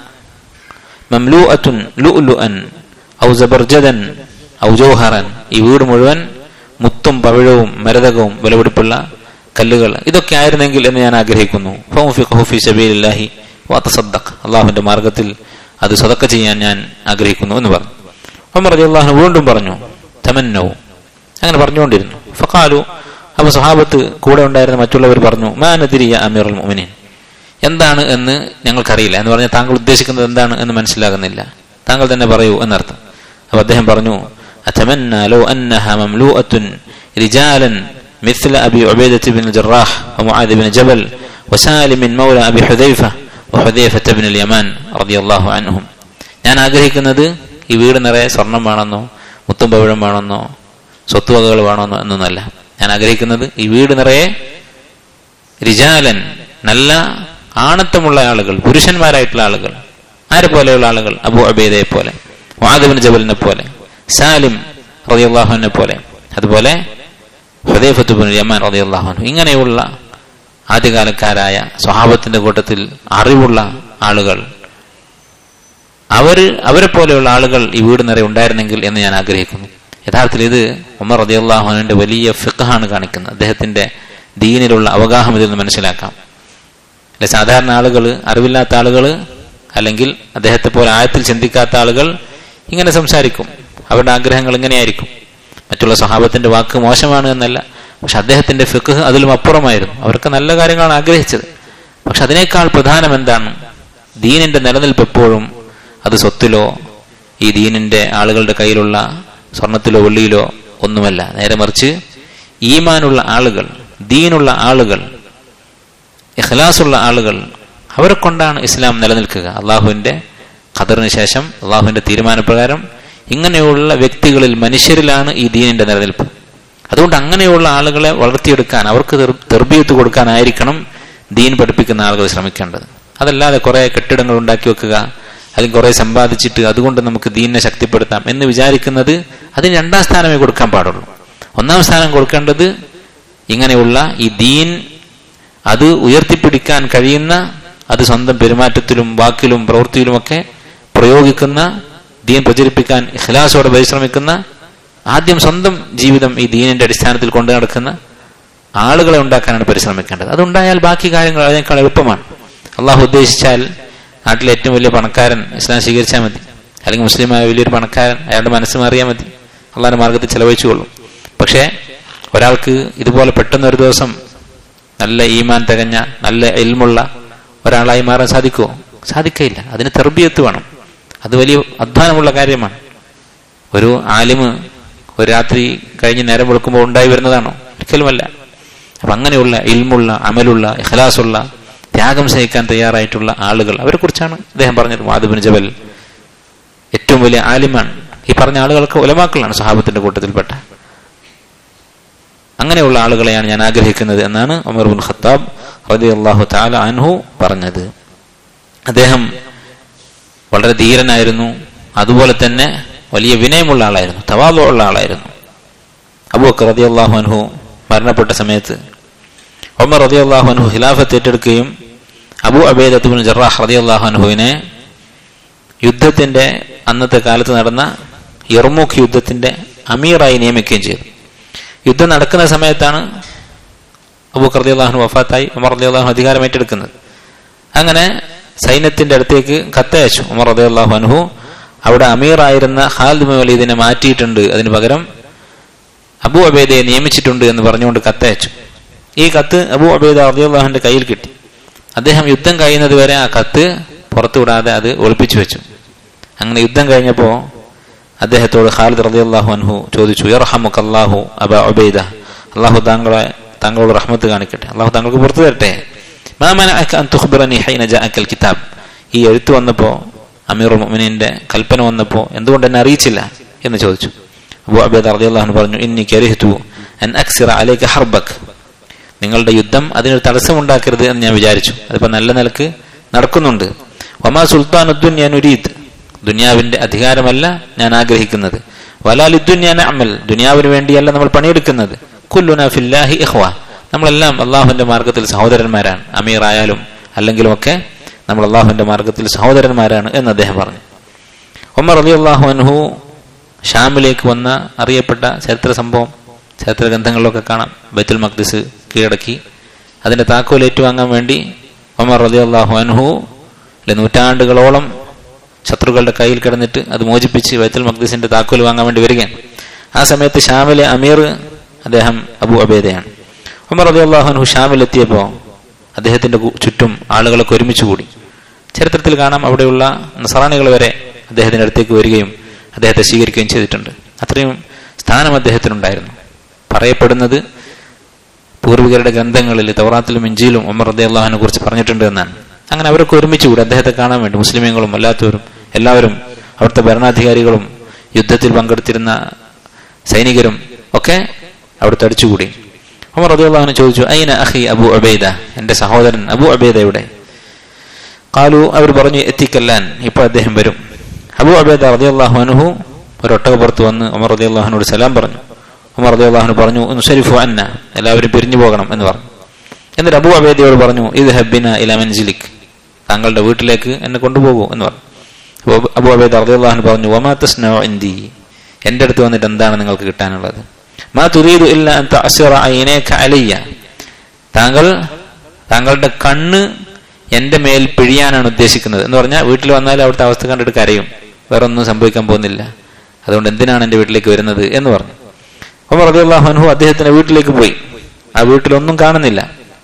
മംലൂഅത്തുൻ ലുഅ്ലുഅൻ ഔ സബർജദൻ ഔ ജൗഹറൻ ഈ വീട് മുഴുവൻ മുത്തും പവിഴവും മരതകവും വിലപിടിപ്പുള്ള കല്ലുകൾ ഇതൊക്കെ ആയിരുന്നെങ്കിൽ എന്ന് ഞാൻ ആഗ്രഹിക്കുന്നു ഫൗഫിഖഹു ഫീ സബീലില്ലാഹി വതസദ്ദഖ് അള്ളാഹുവിന്റെ മാർഗത്തിൽ അത് സദക്ക ചെയ്യാൻ ഞാൻ ആഗ്രഹിക്കുന്നു എന്ന് പറഞ്ഞു ഉമർ റളിയല്ലാഹു അൻഹു വീണ്ടും പറഞ്ഞു തമന്നൗ അങ്ങനെ പറഞ്ഞുകൊണ്ടിരുന്നു ഫഖാലു അപ്പൊ സഹാബത്ത് കൂടെ ഉണ്ടായിരുന്ന മറ്റുള്ളവർ പറഞ്ഞു മാനതിരിയ അമീറുൽ മുഅ്മിനീൻ എന്താണ് എന്ന് ഞങ്ങൾക്കറിയില്ല എന്ന് പറഞ്ഞാൽ താങ്കൾ ഉദ്ദേശിക്കുന്നത് എന്താണ് എന്ന് മനസ്സിലാകുന്നില്ല താങ്കൾ തന്നെ പറയൂ എന്നർത്ഥം അപ്പൊ അദ്ദേഹം പറഞ്ഞു أتمنى لو أنها مملوءة رجالا مثل أبي عبيدة بن الجراح ومعاذ بن جبل وسالم مولى أبي حذيفة وحذيفة بن اليمان رضي الله عنهم ഞാൻ ആഗ്രഹിക്കുന്നത് ഈ വീട് നിറയെ സ്വർണം വേണമെന്നോ മുത്തും പവിഴം വേണമെന്നോ സ്വത്തുവകകൾ വേണമെന്നോ എന്നൊന്നല്ല ഞാൻ ആഗ്രഹിക്കുന്നത് ഈ വീട് നിറയെ റിജാലൻ നല്ല ആണത്തമുള്ള ആളുകൾ പുരുഷന്മാരായിട്ടുള്ള ആളുകൾ ആരെ പോലെയുള്ള ആളുകൾ അബു അബേദയെ പോലെ വാദബിൻ ജബലിനെ പോലെ സാലിം റതിയല്ലാഹുവിനെ പോലെ അതുപോലെ ഹുദൈഫത്തുബിൻ യമാൻ റതിയല്ലാഹുനു ഇങ്ങനെയുള്ള ആദ്യകാലക്കാരായ സ്വഹാബത്തിന്റെ കൂട്ടത്തിൽ അറിവുള്ള ആളുകൾ അവർ അവരെ പോലെയുള്ള ആളുകൾ ഈ വീട് നിറയെ ഉണ്ടായിരുന്നെങ്കിൽ എന്ന് ഞാൻ ആഗ്രഹിക്കുന്നു യഥാർത്ഥത്തിൽ ഇത് ഉമർ റതിയല്ലാഹുവിന്റെ വലിയ ഫിഖാണ് കാണിക്കുന്നത് അദ്ദേഹത്തിന്റെ ദീനിലുള്ള അവഗാഹം ഇതിൽ നിന്ന് മനസ്സിലാക്കാം അല്ലെ സാധാരണ ആളുകൾ അറിവില്ലാത്ത ആളുകൾ അല്ലെങ്കിൽ അദ്ദേഹത്തെ പോലെ ആയത്തിൽ ചിന്തിക്കാത്ത ആളുകൾ ഇങ്ങനെ സംസാരിക്കും അവരുടെ ആഗ്രഹങ്ങൾ ഇങ്ങനെയായിരിക്കും മറ്റുള്ള സ്വഭാവത്തിന്റെ വാക്ക് മോശമാണ് എന്നല്ല പക്ഷെ അദ്ദേഹത്തിന്റെ ഫിഖ് അതിലും അപ്പുറമായിരുന്നു അവർക്ക് നല്ല കാര്യങ്ങളാണ് ആഗ്രഹിച്ചത് പക്ഷെ അതിനേക്കാൾ പ്രധാനം എന്താണ് ദീനിന്റെ നിലനിൽപ്പ് എപ്പോഴും അത് സ്വത്തിലോ ഈ ദീനിന്റെ ആളുകളുടെ കയ്യിലുള്ള സ്വർണത്തിലോ വെള്ളിയിലോ ഒന്നുമല്ല നേരെ മറിച്ച് ഈമാനുള്ള ആളുകൾ ദീനുള്ള ആളുകൾ ഇഖ്ലാസുള്ള ആളുകൾ അവരെ കൊണ്ടാണ് ഇസ്ലാം നിലനിൽക്കുക അള്ളാഹുവിന്റെ ഖദറിന് ശേഷം അള്ളാഹുവിന്റെ തീരുമാനപ്രകാരം ഇങ്ങനെയുള്ള വ്യക്തികളിൽ മനുഷ്യരിലാണ് ഈ ദീനിന്റെ നിലനിൽപ്പ് അതുകൊണ്ട് അങ്ങനെയുള്ള ആളുകളെ വളർത്തിയെടുക്കാൻ അവർക്ക് തെർബീയത്ത് കൊടുക്കാനായിരിക്കണം ദീൻ പഠിപ്പിക്കുന്ന ആളുകൾ ശ്രമിക്കേണ്ടത് അതല്ലാതെ കുറെ കെട്ടിടങ്ങൾ ഉണ്ടാക്കി വെക്കുക അല്ലെങ്കിൽ കുറെ സമ്പാദിച്ചിട്ട് അതുകൊണ്ട് നമുക്ക് ദീനിനെ ശക്തിപ്പെടുത്താം എന്ന് വിചാരിക്കുന്നത് അതിന് രണ്ടാം സ്ഥാനമേ കൊടുക്കാൻ പാടുള്ളൂ ഒന്നാം സ്ഥാനം കൊടുക്കേണ്ടത് ഇങ്ങനെയുള്ള ഈ ദീൻ അത് ഉയർത്തിപ്പിടിക്കാൻ കഴിയുന്ന അത് സ്വന്തം പെരുമാറ്റത്തിലും വാക്കിലും പ്രവൃത്തിയിലുമൊക്കെ പ്രയോഗിക്കുന്ന ദീൻ പ്രചരിപ്പിക്കാൻ ഇഖ്ലാസോടെ പരിശ്രമിക്കുന്ന ആദ്യം സ്വന്തം ജീവിതം ഈ ദീനിന്റെ അടിസ്ഥാനത്തിൽ കൊണ്ടു നടക്കുന്ന ആളുകളെ ഉണ്ടാക്കാനാണ് പരിശ്രമിക്കേണ്ടത് അതുണ്ടായാൽ ബാക്കി കാര്യങ്ങൾ അതിനേക്കാൾ എളുപ്പമാണ് അള്ളാഹു ഉദ്ദേശിച്ചാൽ നാട്ടിലെ ഏറ്റവും വലിയ പണക്കാരൻ ഇസ്ലാം സ്വീകരിച്ചാൽ മതി അല്ലെങ്കിൽ മുസ്ലിമായ വലിയൊരു പണക്കാരൻ അയാളുടെ മനസ്സ് മാറിയാൽ മതി അള്ളാഹിന്റെ മാർഗത്തിൽ ചെലവഴിച്ചുകൊള്ളും പക്ഷേ ഒരാൾക്ക് ഇതുപോലെ പെട്ടെന്ന് ഒരു ദിവസം നല്ല ഈമാൻ തികഞ്ഞ നല്ല എൽമുള്ള ഒരാളായി മാറാൻ സാധിക്കുമോ സാധിക്കയില്ല അതിന് തെർബിയത്ത് വേണം അത് വലിയ അധ്വാനമുള്ള കാര്യമാണ് ഒരു ആലിമ് ഒരു രാത്രി കഴിഞ്ഞ് നേരം വെളുക്കുമ്പോൾ ഉണ്ടായി വരുന്നതാണോ ഒരിക്കലുമല്ല അപ്പൊ അങ്ങനെയുള്ള ഇൽമുള്ള അമലുള്ള ഇഖലാസുള്ള ത്യാഗം സഹിക്കാൻ തയ്യാറായിട്ടുള്ള ആളുകൾ അവരെ കുറിച്ചാണ് അദ്ദേഹം പറഞ്ഞത് മാധുബിൻ ജബൽ ഏറ്റവും വലിയ ആലിമാണ് ഈ പറഞ്ഞ ആളുകൾക്ക് ഒലമാക്കളാണ് സഹാബത്തിന്റെ കൂട്ടത്തിൽപ്പെട്ട അങ്ങനെയുള്ള ആളുകളെയാണ് ഞാൻ ആഗ്രഹിക്കുന്നത് എന്നാണ് ഉമർ ബുൻ ഖത്താബ് റതി അള്ളാഹു താല അൻഹു പറഞ്ഞത് അദ്ദേഹം വളരെ ധീരനായിരുന്നു അതുപോലെ തന്നെ വലിയ വിനയമുള്ള ആളായിരുന്നു തവാബുള്ള ആളായിരുന്നു അബൂക്ക് റതി അള്ളാഹു അൻഹു മരണപ്പെട്ട സമയത്ത് ഒമർ റതി അള്ളാഹു അൻഹു ഖിലാഫത്ത് ഏറ്റെടുക്കുകയും അബു അബേദത്തുബിൻ ജറാഹ് റതി അള്ളാഹു അൻഹുവിനെ യുദ്ധത്തിന്റെ അന്നത്തെ കാലത്ത് നടന്ന ഇർമുഖ് യുദ്ധത്തിന്റെ അമീറായി നിയമിക്കുകയും ചെയ്തു യുദ്ധം നടക്കുന്ന സമയത്താണ് അബൂഖർ റതി അള്ളാഹു വഫാത്തായി ഉമർ റതി അള്ളാഹു അധികാരം ഏറ്റെടുക്കുന്നത് അങ്ങനെ സൈന്യത്തിന്റെ അടുത്തേക്ക് കത്തയച്ചു ഉമർ റതി അള്ളാഹു അൻഹു അവിടെ അമീറായിരുന്ന ഖാലിദ് ബിൻ വലീദിനെ മാറ്റിയിട്ടുണ്ട് അതിന് പകരം അബു അബേദയെ നിയമിച്ചിട്ടുണ്ട് എന്ന് പറഞ്ഞുകൊണ്ട് കത്തയച്ചു ഈ കത്ത് അബു അബേദ അബ്ദുല്ലാഹിന്റെ കയ്യിൽ കിട്ടി അദ്ദേഹം യുദ്ധം കഴിയുന്നത് വരെ ആ കത്ത് പുറത്തു വിടാതെ അത് ഒളിപ്പിച്ചു വെച്ചു അങ്ങനെ യുദ്ധം കഴിഞ്ഞപ്പോൾ അദ്ദേഹത്തോട് ഖാലിദ് റതി അള്ളാഹു അൻഹു ചോദിച്ചു യർഹമുക്ക് അള്ളാഹു അബ അബേദ അള്ളാഹു താങ്കളെ താങ്കളോട് റഹ്മത്ത് കാണിക്കട്ടെ അള്ളാഹു താങ്കൾക്ക് പുറത്തു തരട്ടെ കിതാബ് ഈ എഴുത്ത് വന്നപ്പോ അമീർ മുഅ്മിനീന്റെ കൽപ്പന വന്നപ്പോ എന്തുകൊണ്ട് എന്നെ അറിയിച്ചില്ല എന്ന് ചോദിച്ചു അബു അബേദ് റളിയല്ലാഹു പറഞ്ഞു ഇന്നി കരിഹ്തു അൻ അക്സിറ അലൈക ഹർബക് നിങ്ങളുടെ യുദ്ധം അതിനൊരു തടസ്സമുണ്ടാക്കരുത് എന്ന് ഞാൻ വിചാരിച്ചു അതിപ്പോ നല്ല നിലക്ക് നടക്കുന്നുണ്ട് വമാ സുൽത്താനുദ്ദുൻ ഉരീദ് ദുനിയാവിന്റെ അധികാരമല്ല ഞാൻ ആഗ്രഹിക്കുന്നത് വലാലിദ്ദുൻ അമൽ ദുനിയാവിന് വേണ്ടിയല്ല നമ്മൾ പണിയെടുക്കുന്നത് കുല്ലുന ഫില്ലാഹി ഇഖ്വ നമ്മളെല്ലാം അള്ളാഹുവിന്റെ മാർഗത്തിൽ സഹോദരന്മാരാണ് അമീർ ആയാലും അല്ലെങ്കിലും ഒക്കെ നമ്മൾ അള്ളാഹുവിന്റെ മാർഗത്തിൽ സഹോദരന്മാരാണ് എന്ന് അദ്ദേഹം പറഞ്ഞു ഉമർ അലി അള്ളാഹു അൻഹു ഷാമിലേക്ക് വന്ന അറിയപ്പെട്ട ചരിത്ര സംഭവം ചരിത്ര ഗ്രന്ഥങ്ങളിലൊക്കെ കാണാം ബൈത്തുൽ മഖ്ദിസ് കീഴടക്കി അതിന്റെ താക്കോൽ ഏറ്റുവാങ്ങാൻ വേണ്ടി ഉമർ അലി അള്ളാഹു അൻഹു അല്ലെ നൂറ്റാണ്ടുകളോളം ശത്രുക്കളുടെ കയ്യിൽ കിടന്നിട്ട് അത് മോചിപ്പിച്ച് ബൈത്തുൽ മഖ്ദിസിന്റെ താക്കോൽ വാങ്ങാൻ വേണ്ടി വരികയാണ് ആ സമയത്ത് ഷാമിലെ അമീർ അദ്ദേഹം അബു അബേദയാണ് ഉമർ അലി അള്ളാഹുനു ഷാമിലെത്തിയപ്പോൾ അദ്ദേഹത്തിന്റെ ചുറ്റും ആളുകളൊക്കെ ഒരുമിച്ച് കൂടി ചരിത്രത്തിൽ കാണാം അവിടെയുള്ള നസറാണികൾ വരെ അദ്ദേഹത്തിന്റെ അടുത്തേക്ക് വരികയും അദ്ദേഹത്തെ സ്വീകരിക്കുകയും ചെയ്തിട്ടുണ്ട് അത്രയും സ്ഥാനം അദ്ദേഹത്തിനുണ്ടായിരുന്നു പറയപ്പെടുന്നത് പൂർവികരുടെ ഗ്രന്ഥങ്ങളിൽ തവറാത്തിലും ഇഞ്ചിയിലും ഉമർ റദി അള്ളാഹുനെ കുറിച്ച് പറഞ്ഞിട്ടുണ്ട് എന്നാണ് അങ്ങനെ അവരൊക്കെ ഒരുമിച്ച് കൂടി അദ്ദേഹത്തെ കാണാൻ വേണ്ടി മുസ്ലിമീങ്ങളും അല്ലാത്തവരും എല്ലാവരും അവിടുത്തെ ഭരണാധികാരികളും യുദ്ധത്തിൽ പങ്കെടുത്തിരുന്ന സൈനികരും ഒക്കെ അവിടെ തടിച്ചുകൂടി ഉമർ റളിയല്ലാഹു ചോദിച്ചു ഐന അഖി അബു അബൈദ എന്റെ സഹോദരൻ അബു അബൈദ എവിടെ കാലു അവർ പറഞ്ഞു എത്തിക്കല്ലാൻ ഇപ്പൊ അദ്ദേഹം വരും അബു അബൈദ റളിയല്ലാഹു അൻഹു ഒരു ഒട്ടകപ്പുറത്ത് വന്ന് ഉമർ റളിയല്ലാഹുനോട് സലാം പറഞ്ഞു ഉമർ റളിയല്ലാഹു പറഞ്ഞു നുസരിഫു അന്ന എല്ലാവരും പിരിഞ്ഞു പോകണം എന്ന് പറഞ്ഞു എന്നിട്ട് അബു അബൈദയോട് പറഞ്ഞു ഇത് ഹബ്ബിന ഇല മൻസിലിക് താങ്കളുടെ വീട്ടിലേക്ക് എന്നെ കൊണ്ടുപോകൂ എന്ന് പറഞ്ഞു അപ്പൊ അബു അബൈദ റളിയല്ലാഹു പറഞ്ഞു വമാ തസ്നഉ ഇന്ദി എന്റെ അടുത്ത് വന്നിട്ട് എന്താണ് നിങ്ങൾക്ക് കിട്ടാനുള്ളത് മാ തുരീദു ഇല്ല അൻ തഅസിറ ഐനക അലയ്യ താങ്കൾ താങ്കളുടെ കണ്ണ് എന്റെ മേൽ പിഴിയാനാണ് ഉദ്ദേശിക്കുന്നത് എന്ന് പറഞ്ഞാൽ വീട്ടിൽ വന്നാൽ അവിടുത്തെ അവസ്ഥ കണ്ടിട്ട് കരയും വേറെ ഒന്നും സംഭവിക്കാൻ പോകുന്നില്ല അതുകൊണ്ട് എന്തിനാണ് എന്റെ വീട്ടിലേക്ക് വരുന്നത് എന്ന് പറഞ്ഞു ഉമർ റളിയല്ലാഹു അൻഹു അദ്ദേഹത്തിന്റെ വീട്ടിലേക്ക് പോയി ആ വീട്ടിലൊന്നും കാണുന്നില്ല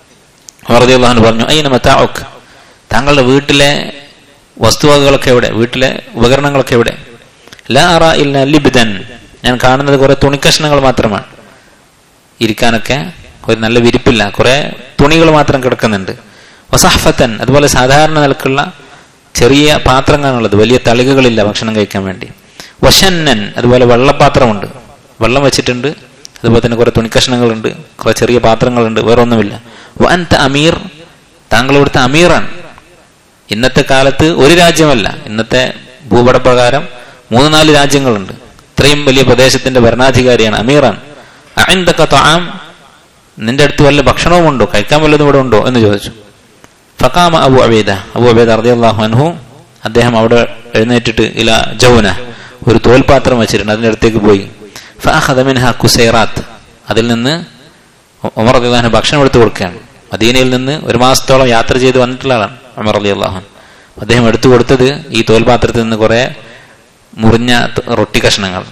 ഉമർ റളിയല്ലാഹു അൻഹു പറഞ്ഞു അയ്യന മതാഉക് താങ്കളുടെ വീട്ടിലെ വസ്തുവകകളൊക്കെ എവിടെ വീട്ടിലെ ഉപകരണങ്ങളൊക്കെ എവിടെ ലാ അറ ഇല്ല ലിബ്ദൻ ഞാൻ കാണുന്നത് കുറെ തുണിക്കഷ്ണങ്ങൾ മാത്രമാണ് ഇരിക്കാനൊക്കെ ഒരു നല്ല വിരിപ്പില്ല കുറെ തുണികൾ മാത്രം കിടക്കുന്നുണ്ട് വസഹഫത്തൻ അതുപോലെ സാധാരണ നിലക്കുള്ള ചെറിയ പാത്രങ്ങളാണുള്ളത് വലിയ തളികകളില്ല ഭക്ഷണം കഴിക്കാൻ വേണ്ടി വശന്നൻ അതുപോലെ വെള്ളപാത്രമുണ്ട് വെള്ളം വെച്ചിട്ടുണ്ട് അതുപോലെ തന്നെ കുറെ തുണിക്കഷ്ണങ്ങളുണ്ട് കുറെ ചെറിയ പാത്രങ്ങളുണ്ട് വേറെ ഒന്നുമില്ല വൻത അമീർ താങ്കൾ ഇവിടുത്തെ അമീറാണ് ഇന്നത്തെ കാലത്ത് ഒരു രാജ്യമല്ല ഇന്നത്തെ ഭൂപടപ്രകാരം മൂന്ന് നാല് രാജ്യങ്ങളുണ്ട് ഇത്രയും വലിയ പ്രദേശത്തിന്റെ ഭരണാധികാരിയാണ് അമീറാണ് അഴിന്തൊക്കെ തൊഴാം നിന്റെ അടുത്ത് വല്ല ഭക്ഷണവും ഉണ്ടോ കഴിക്കാൻ വല്ലതും ഇവിടെ ഉണ്ടോ എന്ന് ചോദിച്ചു ഫക്കാമ അബു അബേദ അബു അബേദ അറദിയല്ലാഹു അൻഹു അദ്ദേഹം അവിടെ എഴുന്നേറ്റിട്ട് ഇല ജൗന ഒരു തോൽപാത്രം വെച്ചിട്ടുണ്ട് അതിന്റെ അടുത്തേക്ക് പോയി ഫഅഖദമിൻഹ കുസൈറാത്ത് അതിൽ നിന്ന് ഉമർ റളിയല്ലാഹു ഭക്ഷണം എടുത്തു കൊടുക്കുകയാണ് മദീനയിൽ നിന്ന് ഒരു മാസത്തോളം യാത്ര ചെയ്ത് വന്നിട്ടുള്ള ആളാണ് ഉമർ റളിയല്ലാഹു അദ്ദേഹം എടുത്തു കൊടുത്തത് ഈ തോൽപാത്രത്തിൽ നിന്ന് കുറെ മുറിഞ്ഞ റൊട്ടി കഷ്ണങ്ങൾ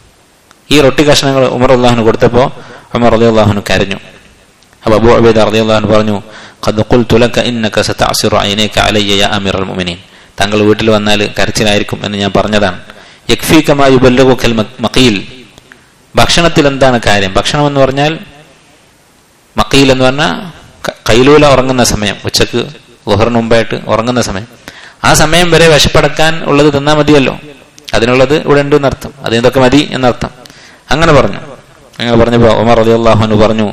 ഈ റൊട്ടി കഷ്ണങ്ങൾ ഉമർ അള്ളാഹുന് കൊടുത്തപ്പോൾ ഉമർ അലി അള്ളാഹുന് കരഞ്ഞു അപ്പൊ അബു അബീദ് അലി അള്ളാഹുന് പറഞ്ഞു ഖദ് ഖുൽതു ലക ഇന്നക സതഅസിറു ഐനക അലയ്യ യാ അമീറൽ മുഅ്മിനീൻ താങ്കൾ വീട്ടിൽ വന്നാൽ കരച്ചിലായിരിക്കും എന്ന് ഞാൻ പറഞ്ഞതാണ് യക്ഫീക മാ യുബല്ലഗുകൽ മഖീൽ ഭക്ഷണത്തിൽ എന്താണ് കാര്യം ഭക്ഷണം എന്ന് പറഞ്ഞാൽ മക്കയിൽ എന്ന് പറഞ്ഞാൽ കൈലൂല ഉറങ്ങുന്ന സമയം ഉച്ചക്ക് ലുഹറിന് മുമ്പായിട്ട് ഉറങ്ങുന്ന സമയം ആ സമയം വരെ വിശപ്പടക്കാൻ ഉള്ളത് തിന്നാൽ മതിയല്ലോ അതിനുള്ളത് ഇവിടെ ഉണ്ട് എന്നർത്ഥം അതിനൊക്കെ മതി എന്നർത്ഥം അങ്ങനെ പറഞ്ഞു അങ്ങനെ പറഞ്ഞപ്പോ ഉമർ അലി അള്ളാഹുനു പറഞ്ഞു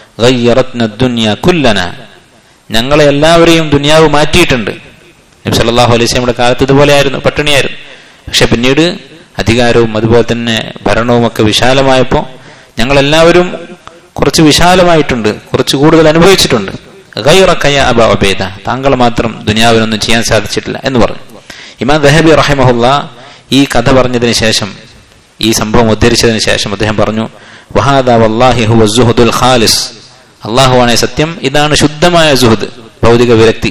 കുല്ലന ഞങ്ങളെ എല്ലാവരെയും ദുനിയാവ് മാറ്റിയിട്ടുണ്ട് നബി സല്ലല്ലാഹു അലൈഹി വസല്ലമയുടെ കാലത്ത് ഇതുപോലെയായിരുന്നു പട്ടിണിയായിരുന്നു പക്ഷെ പിന്നീട് അധികാരവും അതുപോലെ തന്നെ ഭരണവും ഒക്കെ വിശാലമായപ്പോൾ ഞങ്ങളെല്ലാവരും കുറച്ച് വിശാലമായിട്ടുണ്ട് കുറച്ച് കൂടുതൽ അനുഭവിച്ചിട്ടുണ്ട് ഗൈറക്കയ അബ അബേദ താങ്കൾ മാത്രം ദുനിയാവിനൊന്നും ചെയ്യാൻ സാധിച്ചിട്ടില്ല എന്ന് പറഞ്ഞു ഇമാം ദഹബി റഹിമഹുല്ല ഈ കഥ പറഞ്ഞതിന് ശേഷം ഈ സംഭവം ഉദ്ധരിച്ചതിന് ശേഷം അദ്ദേഹം പറഞ്ഞു വഹാദ വല്ലാഹി ഹുവ സുഹദുൽ ഖാലിസ് അള്ളാഹുവാണെ സത്യം ഇതാണ് ശുദ്ധമായ സുഹദ് ഭൗതിക വിരക്തി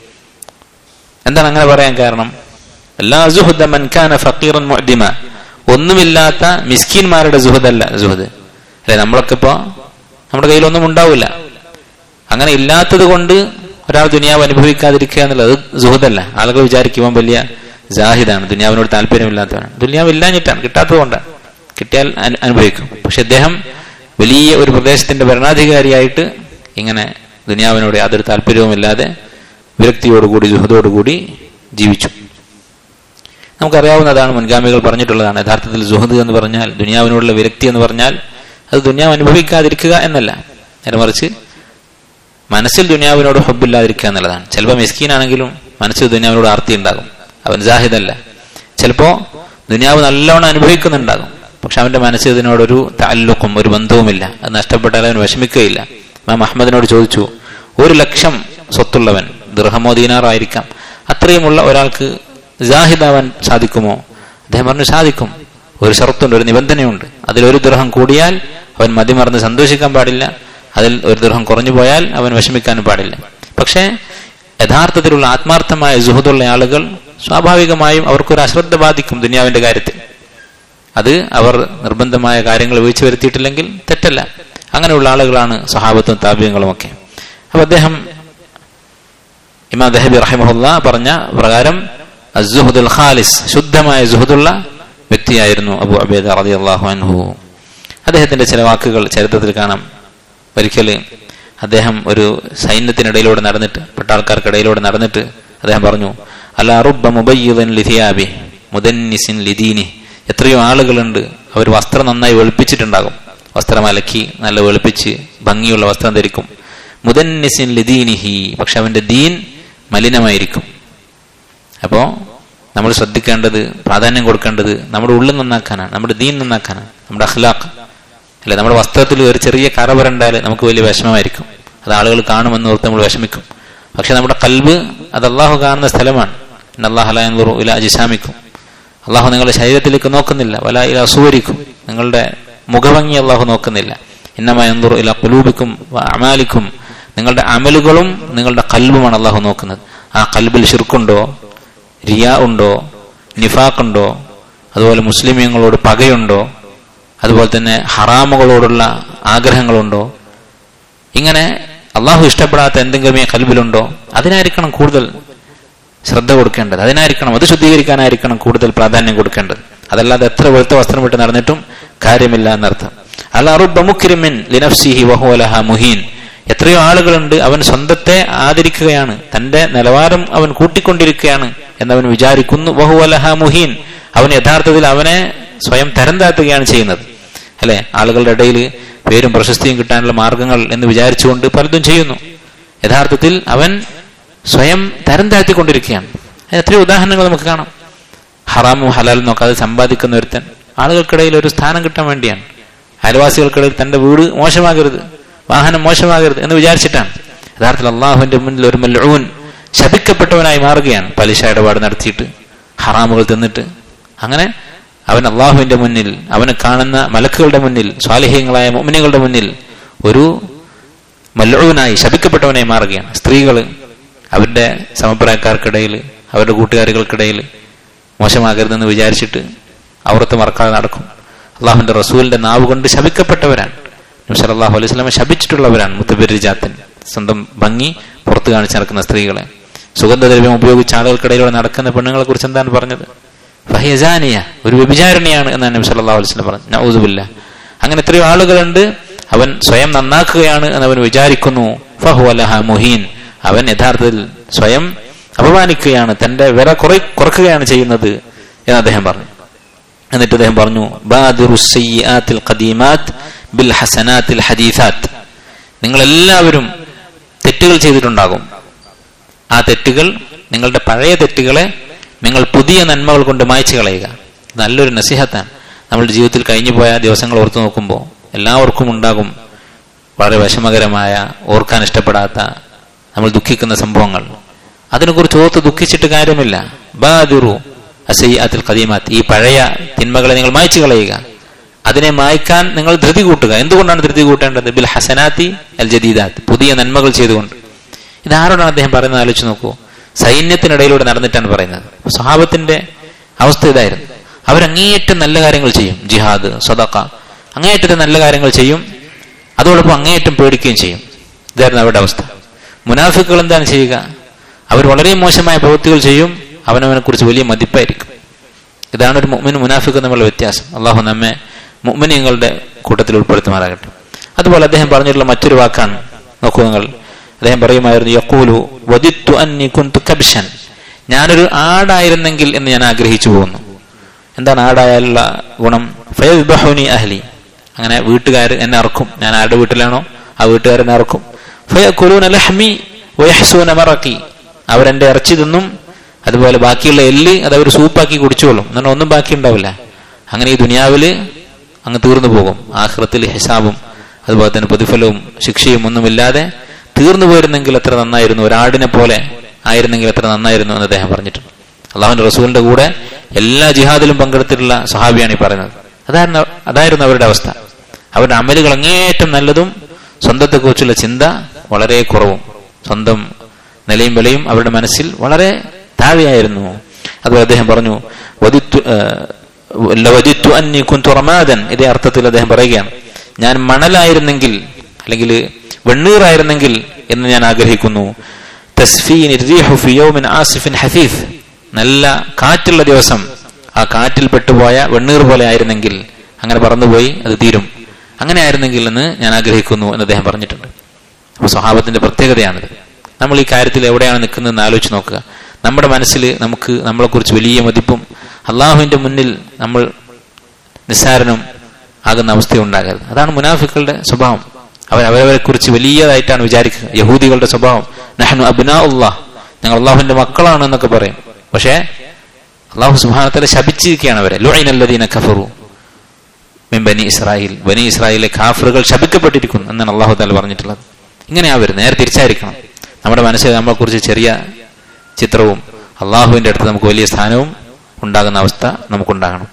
എന്താണ് അങ്ങനെ പറയാൻ കാരണം എല്ലാ സുഹദ മൻകാന ഫക്കീറൻ മുഅ്ദിമ ഒന്നുമില്ലാത്ത മിസ്കീന്മാരുടെ സുഹദല്ല സുഹദ് അല്ലെ നമ്മളൊക്കെ ഇപ്പോ നമ്മുടെ കയ്യിലൊന്നും ഉണ്ടാവില്ല അങ്ങനെ ഇല്ലാത്തത് കൊണ്ട് ഒരാൾ ദുനിയാവ് അനുഭവിക്കാതിരിക്കുക എന്നുള്ളത് സുഹൃതല്ല ആളുകൾ വിചാരിക്കുമ്പോൾ വലിയ ജാഹിദാണ് ദുനിയാവിനോട് താല്പര്യമില്ലാത്തവനാണ് ദുനിയാവ് ഇല്ലാഞ്ഞിട്ടാണ് കിട്ടാത്തത് കൊണ്ടാണ് കിട്ടിയാൽ അനുഭവിക്കും പക്ഷെ അദ്ദേഹം വലിയ ഒരു പ്രദേശത്തിന്റെ ഭരണാധികാരിയായിട്ട് ഇങ്ങനെ ദുനിയാവിനോട് യാതൊരു താല്പര്യവുമില്ലാതെ വിരക്തിയോടുകൂടി ജുഹദോടുകൂടി ജീവിച്ചു നമുക്കറിയാവുന്നതാണ് മുൻഗാമികൾ പറഞ്ഞിട്ടുള്ളതാണ് യഥാർത്ഥത്തിൽ ജുഹദ് എന്ന് പറഞ്ഞാൽ ദുനിയാവിനോടുള്ള വിരക്തി എന്ന് പറഞ്ഞാൽ അത് ദുനിയാവ് അനുഭവിക്കാതിരിക്കുക എന്നല്ല നേരെ മറിച്ച് മനസ്സിൽ ദുനിയാവിനോട് ഹബ്ബില്ലാതിരിക്കുക എന്നുള്ളതാണ് ചിലപ്പോൾ മിസ്കീനാണെങ്കിലും മനസ്സിൽ ദുനിയാവിനോട് ആർത്തി ഉണ്ടാകും അവൻ ജാഹിദല്ല ചിലപ്പോ ദുനിയാവ് നല്ലവണ്ണം അനുഭവിക്കുന്നുണ്ടാകും പക്ഷെ അവന്റെ മനസ്സിൽ ഇതിനോടൊരു താല്ലുക്കും ഒരു ബന്ധവുമില്ല അത് നഷ്ടപ്പെട്ടാൽ അവൻ വിഷമിക്കുകയില്ല മാം അഹമ്മദിനോട് ചോദിച്ചു ഒരു ലക്ഷം സ്വത്തുള്ളവൻ ദൃഹമോ ദീനാറായിരിക്കാം അത്രയുമുള്ള ഒരാൾക്ക് ജാഹിദാവാൻ സാധിക്കുമോ അദ്ദേഹം പറഞ്ഞു സാധിക്കും ഒരു ഷർത്തുണ്ട് ഒരു നിബന്ധനയുണ്ട് അതിലൊരു ദൃഹം കൂടിയാൽ അവൻ മതിമറന്ന് സന്തോഷിക്കാൻ പാടില്ല അതിൽ ഒരു ദൃഹം കുറഞ്ഞു പോയാൽ അവൻ വിഷമിക്കാനും പാടില്ല പക്ഷേ യഥാർത്ഥത്തിലുള്ള ആത്മാർത്ഥമായ സുഹൃത്തുള്ള ആളുകൾ സ്വാഭാവികമായും അവർക്കൊരു അശ്രദ്ധ ബാധിക്കും ദുനിയാവിന്റെ കാര്യത്തിൽ അത് അവർ നിർബന്ധമായ കാര്യങ്ങൾ വീഴ്ച വരുത്തിയിട്ടില്ലെങ്കിൽ തെറ്റല്ല അങ്ങനെയുള്ള ആളുകളാണ് സഹാബത്തും താപ്യങ്ങളും ഒക്കെ അപ്പൊ അദ്ദേഹം ഇമാം ദഹബി റഹിമഹുല്ല പറഞ്ഞ പ്രകാരം അസുഹുദുൽ ഖാലിസ് ശുദ്ധമായ സുഹുദുള്ള വ്യക്തിയായിരുന്നു അബു അബേദ റതി അള്ളാഹു അൻഹു അദ്ദേഹത്തിന്റെ ചില വാക്കുകൾ ചരിത്രത്തിൽ കാണാം ഒരിക്കൽ അദ്ദേഹം ഒരു സൈന്യത്തിനിടയിലൂടെ നടന്നിട്ട് പട്ടാൾക്കാർക്കിടയിലൂടെ നടന്നിട്ട് അദ്ദേഹം പറഞ്ഞു അല്ല അറുബ മുബയ്യുദൻ ലിഥിയാബി മുദന്നിസിൻ ലിദീനി എത്രയോ ആളുകളുണ്ട് അവർ വസ്ത്രം നന്നായി വെളുപ്പിച്ചിട്ടുണ്ടാകും വസ്ത്രം അലക്കി നല്ല വെളുപ്പിച്ച് ഭംഗിയുള്ള വസ്ത്രം ധരിക്കും മുദന്നിസിൻ ലിദീനിഹി പക്ഷെ അവന്റെ ദീൻ മലിനമായിരിക്കും അപ്പോ നമ്മൾ ശ്രദ്ധിക്കേണ്ടത് പ്രാധാന്യം കൊടുക്കേണ്ടത് നമ്മുടെ ഉള്ളിൽ നന്നാക്കാനാണ് നമ്മുടെ ദീൻ നന്നാക്കാനാണ് നമ്മുടെ അഖ്ലാഖ് അല്ലെ നമ്മുടെ വസ്ത്രത്തിൽ ഒരു ചെറിയ കറ പുരണ്ടാൽ നമുക്ക് വലിയ വിഷമമായിരിക്കും അത് ആളുകൾ കാണുമെന്ന് ഓർത്ത് നമ്മൾ വിഷമിക്കും പക്ഷെ നമ്മുടെ കൽബ് അത് അള്ളാഹു കാണുന്ന സ്ഥലമാണ് അള്ളാഹു ഇല അജിസാമിക്കും അള്ളാഹു നിങ്ങളുടെ ശരീരത്തിലേക്ക് നോക്കുന്നില്ല വല ഇല അസൂരിക്കും നിങ്ങളുടെ മുഖഭംഗി അള്ളാഹു നോക്കുന്നില്ല ഇന്നമായ ഇല കുലൂബിക്കും അമാലിക്കും നിങ്ങളുടെ അമലുകളും നിങ്ങളുടെ കൽബുമാണ് അള്ളാഹു നോക്കുന്നത് ആ കൽബിൽ ഷിർക്കുണ്ടോ റിയ ഉണ്ടോ നിഫാഖുണ്ടോ അതുപോലെ മുസ്ലിമീങ്ങളോട് പകയുണ്ടോ അതുപോലെ തന്നെ ഹറാമുകളോടുള്ള ആഗ്രഹങ്ങളുണ്ടോ ഇങ്ങനെ അള്ളാഹു ഇഷ്ടപ്പെടാത്ത എന്തെങ്കിലും ഈ കൽബിലുണ്ടോ അതിനായിരിക്കണം കൂടുതൽ ശ്രദ്ധ കൊടുക്കേണ്ടത് അതിനായിരിക്കണം അത് ശുദ്ധീകരിക്കാനായിരിക്കണം കൂടുതൽ പ്രാധാന്യം കൊടുക്കേണ്ടത് അതല്ലാതെ എത്ര വെളുത്ത വസ്ത്രം വിട്ട് നടന്നിട്ടും കാര്യമില്ല എന്നർത്ഥം അല്ലാറുബമുക്കിരിമിൻ ലിനഫ്സിഹി വഹുവലഹ മുഹീൻ എത്രയോ ആളുകളുണ്ട് അവൻ സ്വന്തത്തെ ആദരിക്കുകയാണ് തന്റെ നിലവാരം അവൻ കൂട്ടിക്കൊണ്ടിരിക്കുകയാണ് എന്നവൻ വിചാരിക്കുന്നു വഹുവലഹ മുഹീൻ അവൻ യഥാർത്ഥത്തിൽ അവനെ സ്വയം തരം താത്തുകയാണ് ചെയ്യുന്നത് അല്ലെ ആളുകളുടെ ഇടയിൽ പേരും പ്രശസ്തിയും കിട്ടാനുള്ള മാർഗങ്ങൾ എന്ന് വിചാരിച്ചുകൊണ്ട് പലതും ചെയ്യുന്നു യഥാർത്ഥത്തിൽ അവൻ സ്വയം തരം താഴ്ത്തിക്കൊണ്ടിരിക്കുകയാണ് എത്രയോ ഉദാഹരണങ്ങൾ നമുക്ക് കാണാം ഹറാമും ഹലാലും നോക്കാതെ സമ്പാദിക്കുന്ന ഒരുത്തൻ ആളുകൾക്കിടയിൽ ഒരു സ്ഥാനം കിട്ടാൻ വേണ്ടിയാണ് അയൽവാസികൾക്കിടയിൽ തന്റെ വീട് മോശമാകരുത് വാഹനം മോശമാകരുത് എന്ന് വിചാരിച്ചിട്ടാണ് യഥാർത്ഥത്തിൽ അള്ളാഹുവിന്റെ മുന്നിൽ ഒരു മല്ലൂൻ ശപിക്കപ്പെട്ടവനായി മാറുകയാണ് പലിശ ഇടപാട് നടത്തിയിട്ട് ഹറാമുകൾ തിന്നിട്ട് അങ്ങനെ അവൻ അള്ളാഹുവിന്റെ മുന്നിൽ അവനെ കാണുന്ന മലക്കുകളുടെ മുന്നിൽ സ്വാലിഹ്യങ്ങളായ മുമിനികളുടെ മുന്നിൽ ഒരു മല്ലൂനായി ശപിക്കപ്പെട്ടവനായി മാറുകയാണ് സ്ത്രീകൾ അവരുടെ സമപ്രായക്കാർക്കിടയിൽ അവരുടെ കൂട്ടുകാരികൾക്കിടയിൽ മോശമാകരുതെന്ന് വിചാരിച്ചിട്ട് അവർത്ത് മറക്കാതെ നടക്കും അള്ളാഹുവിന്റെ റസൂലിന്റെ നാവ് കൊണ്ട് ശപിക്കപ്പെട്ടവരാണ് നബ്സലാഹു അലൈഹി സ്വലാമെ ശപിച്ചിട്ടുള്ളവരാണ് മുത്തബിരിജാത്തൻ സ്വന്തം ഭംഗി പുറത്തു കാണിച്ച് നടക്കുന്ന സ്ത്രീകളെ സുഗന്ധദ്രവ്യം ഉപയോഗിച്ച് ആളുകൾക്കിടയിലൂടെ നടക്കുന്ന പെണ്ണുങ്ങളെ കുറിച്ച് എന്താണ് പറഞ്ഞത് ഫഹിയജാനിയ ഒരു വ്യഭിചാരിണിയാണ് എന്നാണ് നബി സല്ലല്ലാഹു അലൈഹി വസല്ലം പറഞ്ഞത് നഊദുബില്ല അങ്ങനെ എത്രയോ ആളുകളുണ്ട് അവൻ സ്വയം നന്നാക്കുകയാണ് എന്ന് അവൻ വിചാരിക്കുന്നു ഫഹുവലഹ മുഹീൻ അവൻ യഥാർത്ഥത്തിൽ സ്വയം അപമാനിക്കുകയാണ് തന്റെ വില കുറെ കുറക്കുകയാണ് ചെയ്യുന്നത് എന്ന് അദ്ദേഹം പറഞ്ഞു എന്നിട്ട് അദ്ദേഹം പറഞ്ഞു ബാദിറുൽ ഖദീമാത്ത് ബിൽ ഹസനാത്തിൽ ഹദീസാത്ത് നിങ്ങൾ എല്ലാവരും തെറ്റുകൾ ചെയ്തിട്ടുണ്ടാകും ആ തെറ്റുകൾ നിങ്ങളുടെ പഴയ തെറ്റുകളെ നിങ്ങൾ പുതിയ നന്മകൾ കൊണ്ട് മായ്ച്ചു കളയുക നല്ലൊരു നസിഹത്താണ് നമ്മുടെ ജീവിതത്തിൽ കഴിഞ്ഞു പോയ ദിവസങ്ങൾ ഓർത്തു നോക്കുമ്പോൾ എല്ലാവർക്കും ഉണ്ടാകും വളരെ വിഷമകരമായ ഓർക്കാൻ ഇഷ്ടപ്പെടാത്ത നമ്മൾ ദുഃഖിക്കുന്ന സംഭവങ്ങൾ അതിനെക്കുറിച്ച് ഓർത്ത് ദുഃഖിച്ചിട്ട് കാര്യമില്ല ബാദിറു അസയ്യാത്തിൽ ഖദീമാത്ത് ഈ പഴയ തിന്മകളെ നിങ്ങൾ മായ്ച്ചു കളയുക അതിനെ മായ്ക്കാൻ നിങ്ങൾ ധൃതി കൂട്ടുക എന്തുകൊണ്ടാണ് ധൃതി കൂട്ടേണ്ടത് ബിൽ ഹസനാത്തി അൽ ജദീദാത്ത് പുതിയ നന്മകൾ ചെയ്തുകൊണ്ട് ഇതാരോടാണ് അദ്ദേഹം പറയുന്നത് ആലോചിച്ച് നോക്കൂ സൈന്യത്തിനിടയിലൂടെ നടന്നിട്ടാണ് പറയുന്നത് സ്വഭാവത്തിന്റെ അവസ്ഥ ഇതായിരുന്നു അവരങ്ങേയറ്റം നല്ല കാര്യങ്ങൾ ചെയ്യും ജിഹാദ് സദക്ക അങ്ങേയറ്റത്തെ നല്ല കാര്യങ്ങൾ ചെയ്യും അതോടൊപ്പം അങ്ങേയറ്റം പേടിക്കുകയും ചെയ്യും ഇതായിരുന്നു അവരുടെ അവസ്ഥ മുനാഫിക്കുകൾ എന്താണ് ചെയ്യുക അവർ വളരെ മോശമായ പ്രവൃത്തികൾ ചെയ്യും അവനവനെ കുറിച്ച് വലിയ മതിപ്പായിരിക്കും ഇതാണ് ഒരു മുഅ്മിൻ മുനാഫിക്കും തമ്മിലുള്ള വ്യത്യാസം അള്ളാഹു നമ്മെ മുഅ്മിനീങ്ങളുടെ കൂട്ടത്തിൽ ഉൾപ്പെടുത്തുമാറാകട്ടെ അതുപോലെ അദ്ദേഹം പറഞ്ഞിട്ടുള്ള മറ്റൊരു വാക്കാണ് നോക്കൂ നിങ്ങൾ അദ്ദേഹം പറയുമായിരുന്നു യക്കൂലു വദിത്തു അന്നി കുന്തു കബ്ഷൻ ഞാനൊരു ആടായിരുന്നെങ്കിൽ എന്ന് ഞാൻ ആഗ്രഹിച്ചു പോകുന്നു എന്താണ് ആടായാലുള്ള ഗുണം ഫയബഹുനി അഹ്ലി അങ്ങനെ വീട്ടുകാർ എന്നെ അറക്കും ഞാൻ ആരുടെ വീട്ടിലാണോ ആ വീട്ടുകാർ എന്നെ അറക്കും ഫയക്കുലൂന ലഹ്മി വയഹ്സൂന മറക്കി അവരെന്റെ ഇറച്ചി തിന്നും അതുപോലെ ബാക്കിയുള്ള എല്ല് അത് അവർ സൂപ്പാക്കി കുടിച്ചോളും എന്നാൽ ഒന്നും ബാക്കി ഉണ്ടാവില്ല അങ്ങനെ ഈ ദുനിയാവില് അങ്ങ് തീർന്നു പോകും ആഹ്റത്തിൽ ഹിസാബും അതുപോലെ തന്നെ പ്രതിഫലവും ശിക്ഷയും ഒന്നുമില്ലാതെ തീർന്നു പോയിരുന്നെങ്കിൽ എത്ര നന്നായിരുന്നു ഒരാടിനെ പോലെ ആയിരുന്നെങ്കിൽ എത്ര നന്നായിരുന്നു എന്ന് അദ്ദേഹം പറഞ്ഞിട്ടുണ്ട് അള്ളാഹുന്റെ റസൂലിന്റെ കൂടെ എല്ലാ ജിഹാദിലും പങ്കെടുത്തിട്ടുള്ള സഹാബിയാണ് ഈ പറയുന്നത് അതായിരുന്നു അതായിരുന്നു അവരുടെ അവസ്ഥ അവരുടെ അമലുകൾ അങ്ങേയറ്റം നല്ലതും സ്വന്തത്തെക്കുറിച്ചുള്ള ചിന്ത വളരെ കുറവും സ്വന്തം നിലയും വിലയും അവരുടെ മനസ്സിൽ വളരെ താഴെയായിരുന്നു അതുപോലെ അദ്ദേഹം പറഞ്ഞു വദിത്തു വദിത്തു അന്നി കുന്തു റമാദൻ ഇതേ അർത്ഥത്തിൽ അദ്ദേഹം പറയുകയാണ് ഞാൻ മണലായിരുന്നെങ്കിൽ അല്ലെങ്കിൽ വെണ്ണീറായിരുന്നെങ്കിൽ എന്ന് ഞാൻ ആഗ്രഹിക്കുന്നു ഹഫീഫ് നല്ല കാറ്റുള്ള ദിവസം ആ കാറ്റിൽ പെട്ടുപോയ വെണ്ണീർ പോലെ ആയിരുന്നെങ്കിൽ അങ്ങനെ പറന്നുപോയി അത് തീരും അങ്ങനെ ആയിരുന്നെങ്കിൽ എന്ന് ഞാൻ ആഗ്രഹിക്കുന്നു എന്ന് അദ്ദേഹം പറഞ്ഞിട്ടുണ്ട് അപ്പൊ സ്വഭാവത്തിന്റെ പ്രത്യേകതയാണിത് നമ്മൾ ഈ കാര്യത്തിൽ എവിടെയാണ് നിൽക്കുന്നതെന്ന് ആലോചിച്ച് നോക്കുക നമ്മുടെ മനസ്സിൽ നമുക്ക് നമ്മളെക്കുറിച്ച് വലിയ മതിപ്പും അള്ളാഹുവിന്റെ മുന്നിൽ നമ്മൾ നിസ്സാരനും ആകുന്ന അവസ്ഥ ഉണ്ടാകരുത് അതാണ് മുനാഫിക്കളുടെ സ്വഭാവം അവർ അവരവരെ കുറിച്ച് വലിയതായിട്ടാണ് വിചാരിക്കുക യഹൂദികളുടെ സ്വഭാവം നഹ്നു അബ്നാ ഉള്ളാഹ് ഞങ്ങൾ അള്ളാഹുവിന്റെ മക്കളാണ് എന്നൊക്കെ പറയും പക്ഷേ അള്ളാഹു സുബാനത്തല ശപിച്ചിരിക്കുകയാണ് അവരെ ലുഐനല്ലദീന കഫറു മിൻ ബനി ഇസ്രായേൽ ബനി ഇസ്രായേലിലെ കാഫറുകൾ ശപിക്കപ്പെട്ടിരിക്കുന്നു എന്നാണ് അള്ളാഹു താല പറഞ്ഞിട്ടുള്ളത് ഇങ്ങനെയാ വരുന്നത് നേരെ തിരിച്ചായിരിക്കണം നമ്മുടെ മനസ്സിൽ നമ്മളെ കുറിച്ച് ചെറിയ ചിത്രവും അള്ളാഹുവിന്റെ അടുത്ത് നമുക്ക് വലിയ സ്ഥാനവും ഉണ്ടാകുന്ന അവസ്ഥ നമുക്കുണ്ടാകണം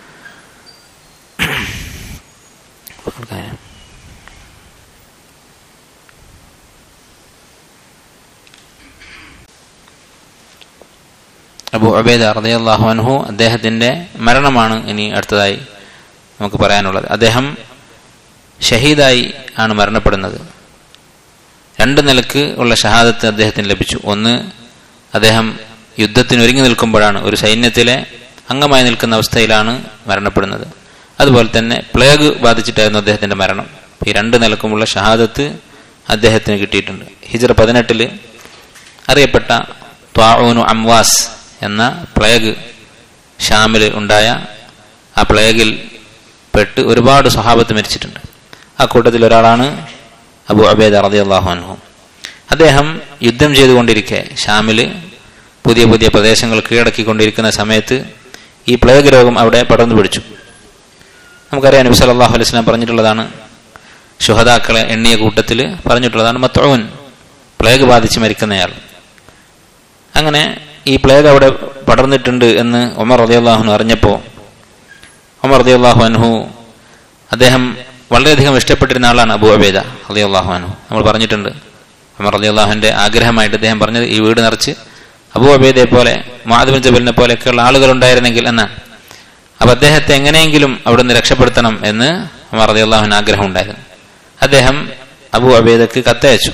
അബു അബേദ റളിയല്ലാഹു അൻഹു അദ്ദേഹത്തിന്റെ മരണമാണ് ഇനി അടുത്തതായി നമുക്ക് പറയാനുള്ളത് അദ്ദേഹം ഷഹീദായി ആണ് മരണപ്പെടുന്നത് രണ്ട് നിലക്ക് ഉള്ള ഷഹാദത്ത് അദ്ദേഹത്തിന് ലഭിച്ചു ഒന്ന് അദ്ദേഹം യുദ്ധത്തിന് ഒരുങ്ങി നിൽക്കുമ്പോഴാണ് ഒരു സൈന്യത്തിലെ അംഗമായി നിൽക്കുന്ന അവസ്ഥയിലാണ് മരണപ്പെടുന്നത് അതുപോലെ തന്നെ പ്ലേഗ് ബാധിച്ചിട്ടായിരുന്നു അദ്ദേഹത്തിന്റെ മരണം ഈ രണ്ട് നിലക്കുമുള്ള ഷഹാദത്ത് അദ്ദേഹത്തിന് കിട്ടിയിട്ടുണ്ട് ഹിജറ പതിനെട്ടില് അറിയപ്പെട്ട ത്വാഊനു അംവാസ് എന്ന പ്ലേഗ് ഷാമിൽ ഉണ്ടായ ആ പ്ലേഗിൽ പെട്ട് ഒരുപാട് സ്വഹാബത്ത് മരിച്ചിട്ടുണ്ട് ആ കൂട്ടത്തിൽ ഒരാളാണ് അബു അബേദ് അറതി അള്ളാഹു അൻഹു അദ്ദേഹം യുദ്ധം ചെയ്തുകൊണ്ടിരിക്കെ ഷാമിൽ പുതിയ പുതിയ പ്രദേശങ്ങൾ കീഴടക്കിക്കൊണ്ടിരിക്കുന്ന സമയത്ത് ഈ പ്ലേഗ് രോഗം അവിടെ പടർന്നു പിടിച്ചു നമുക്കറിയാം നബി സല്ലല്ലാഹു അലൈഹി വസല്ലം പറഞ്ഞിട്ടുള്ളതാണ് ശുഹദാക്കളെ എണ്ണിയ കൂട്ടത്തിൽ പറഞ്ഞിട്ടുള്ളതാണ് മത്തോൻ പ്ലേഗ് ബാധിച്ച് മരിക്കുന്നയാൾ അങ്ങനെ ഈ പ്ലേഗ് അവിടെ പടർന്നിട്ടുണ്ട് എന്ന് ഉമർ റളിയല്ലാഹു അറിഞ്ഞപ്പോൾ ഉമർ റളിയല്ലാഹു അൻഹു അദ്ദേഹം വളരെയധികം ഇഷ്ടപ്പെട്ടിരുന്ന ആളാണ് അബു അബേദ റളിയല്ലാഹു അൻഹു നമ്മൾ പറഞ്ഞിട്ടുണ്ട് ഉമർ റളിയല്ലാഹുവിന്റെ ആഗ്രഹമായിട്ട് അദ്ദേഹം പറഞ്ഞത് ഈ വീട് നിറച്ച് അബു അബേദയെ പോലെ മാധവൻ ജബലിനെ പോലെയൊക്കെയുള്ള ആളുകൾ ഉണ്ടായിരുന്നെങ്കിൽ എന്നാണ് അപ്പൊ അദ്ദേഹത്തെ എങ്ങനെയെങ്കിലും അവിടെ നിന്ന് രക്ഷപ്പെടുത്തണം എന്ന് ഉമർ റളിയല്ലാഹുവിന് ആഗ്രഹം ഉണ്ടായിരുന്നു അദ്ദേഹം അബു അബേദക്ക് കത്തയച്ചു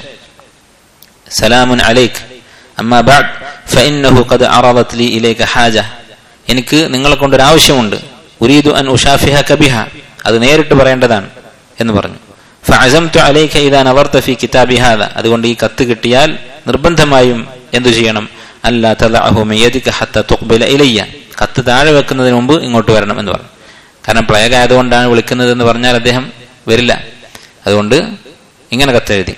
സലാമുൻ അലൈക്ക് അമ്മ ബാദ് ഫഇന്നഹു ഖദ് അറദത് ലി ഇലൈക ഹാജ എനിക്ക് നിങ്ങളെ കൊണ്ടൊരു ആവശ്യമുണ്ട് ഉരീദു അൻ ഉഷാഫിഹ കബിഹ അത് നേരിട്ട് പറയേണ്ടതാണ് എന്ന് പറഞ്ഞു ഫഅസംതു അലൈക ഇദാ നവർത ഫി കിതാബി ഹാദ അതുകൊണ്ട് ഈ കത്ത് കിട്ടിയാൽ നിർബന്ധമായും എന്തു ചെയ്യണം അല്ലാ തദഅഹു മിൻ യദിക ഹത്ത തുഖ്ബില ഇലയ്യ കത്ത് താഴെ വെക്കുന്നതിന് മുമ്പ് ഇങ്ങോട്ട് വരണം എന്ന് പറഞ്ഞു കാരണം പ്ലേഗ് ആയതുകൊണ്ടാണ് വിളിക്കുന്നത് എന്ന് പറഞ്ഞാൽ അദ്ദേഹം വരില്ല അതുകൊണ്ട് ഇങ്ങനെ കത്തെഴുതി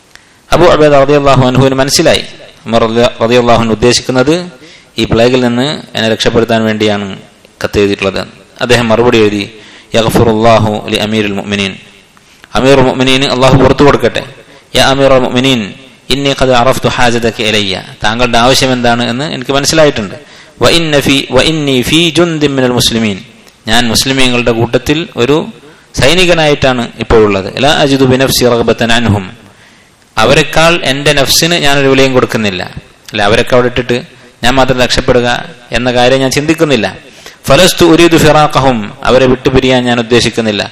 അബു അബേദ് റളിയല്ലാഹു അൻഹുവിന് മനസ്സിലായി ഉമർ റളിയല്ലാഹു അൻഹു ഉദ്ദേശിക്കുന്നത് ഈ പ്ലേഗിൽ നിന്ന് എന്നെ രക്ഷപ്പെടുത്താൻ വേണ്ടിയാണ് കത്തെഴുതിയിട്ടുള്ളത് അദ്ദേഹം മറുപടി എഴുതി യഗ്ഫുറുല്ലാഹു ലി അമീറുൽ മുഅ്മിനീൻ അമീർ മുഅ്മിനീൻ അള്ളാഹു പുറത്തു കൊടുക്കട്ടെ യാ അമീർ മുഅ്മിനീൻ ഇന്നി ഖദ് അറഫ്തു ഹാജതക ഇലയ്യ താങ്കളുടെ ആവശ്യം എന്താണ് എന്ന് എനിക്ക് മനസ്സിലായിട്ടുണ്ട് വ ഇന്ന ഫി വ ഇന്നി ഫീ ജുന്ദിൻ മിനൽ മുസ്ലിമീൻ ഞാൻ മുസ്ലിമീങ്ങളുടെ കൂട്ടത്തിൽ ഒരു സൈനികനായിട്ടാണ് ഇപ്പോൾ ഉള്ളത് ലാ അജിദു ബിനഫ്സി റഗ്ബത്തൻ അൻഹും അവരെക്കാൾ എന്റെ നഫ്സിന് ഞാനൊരു വിലയും കൊടുക്കുന്നില്ല അല്ല അവരൊക്കെ അവിടെ ഇട്ടിട്ട് ഞാൻ മാത്രം രക്ഷപ്പെടുക എന്ന കാര്യം ഞാൻ ചിന്തിക്കുന്നില്ല ഫലസ്തു ഉരീദു ഫിറാഖഹും അവരെ വിട്ടുപിരിയാൻ ഞാൻ ഉദ്ദേശിക്കുന്നില്ല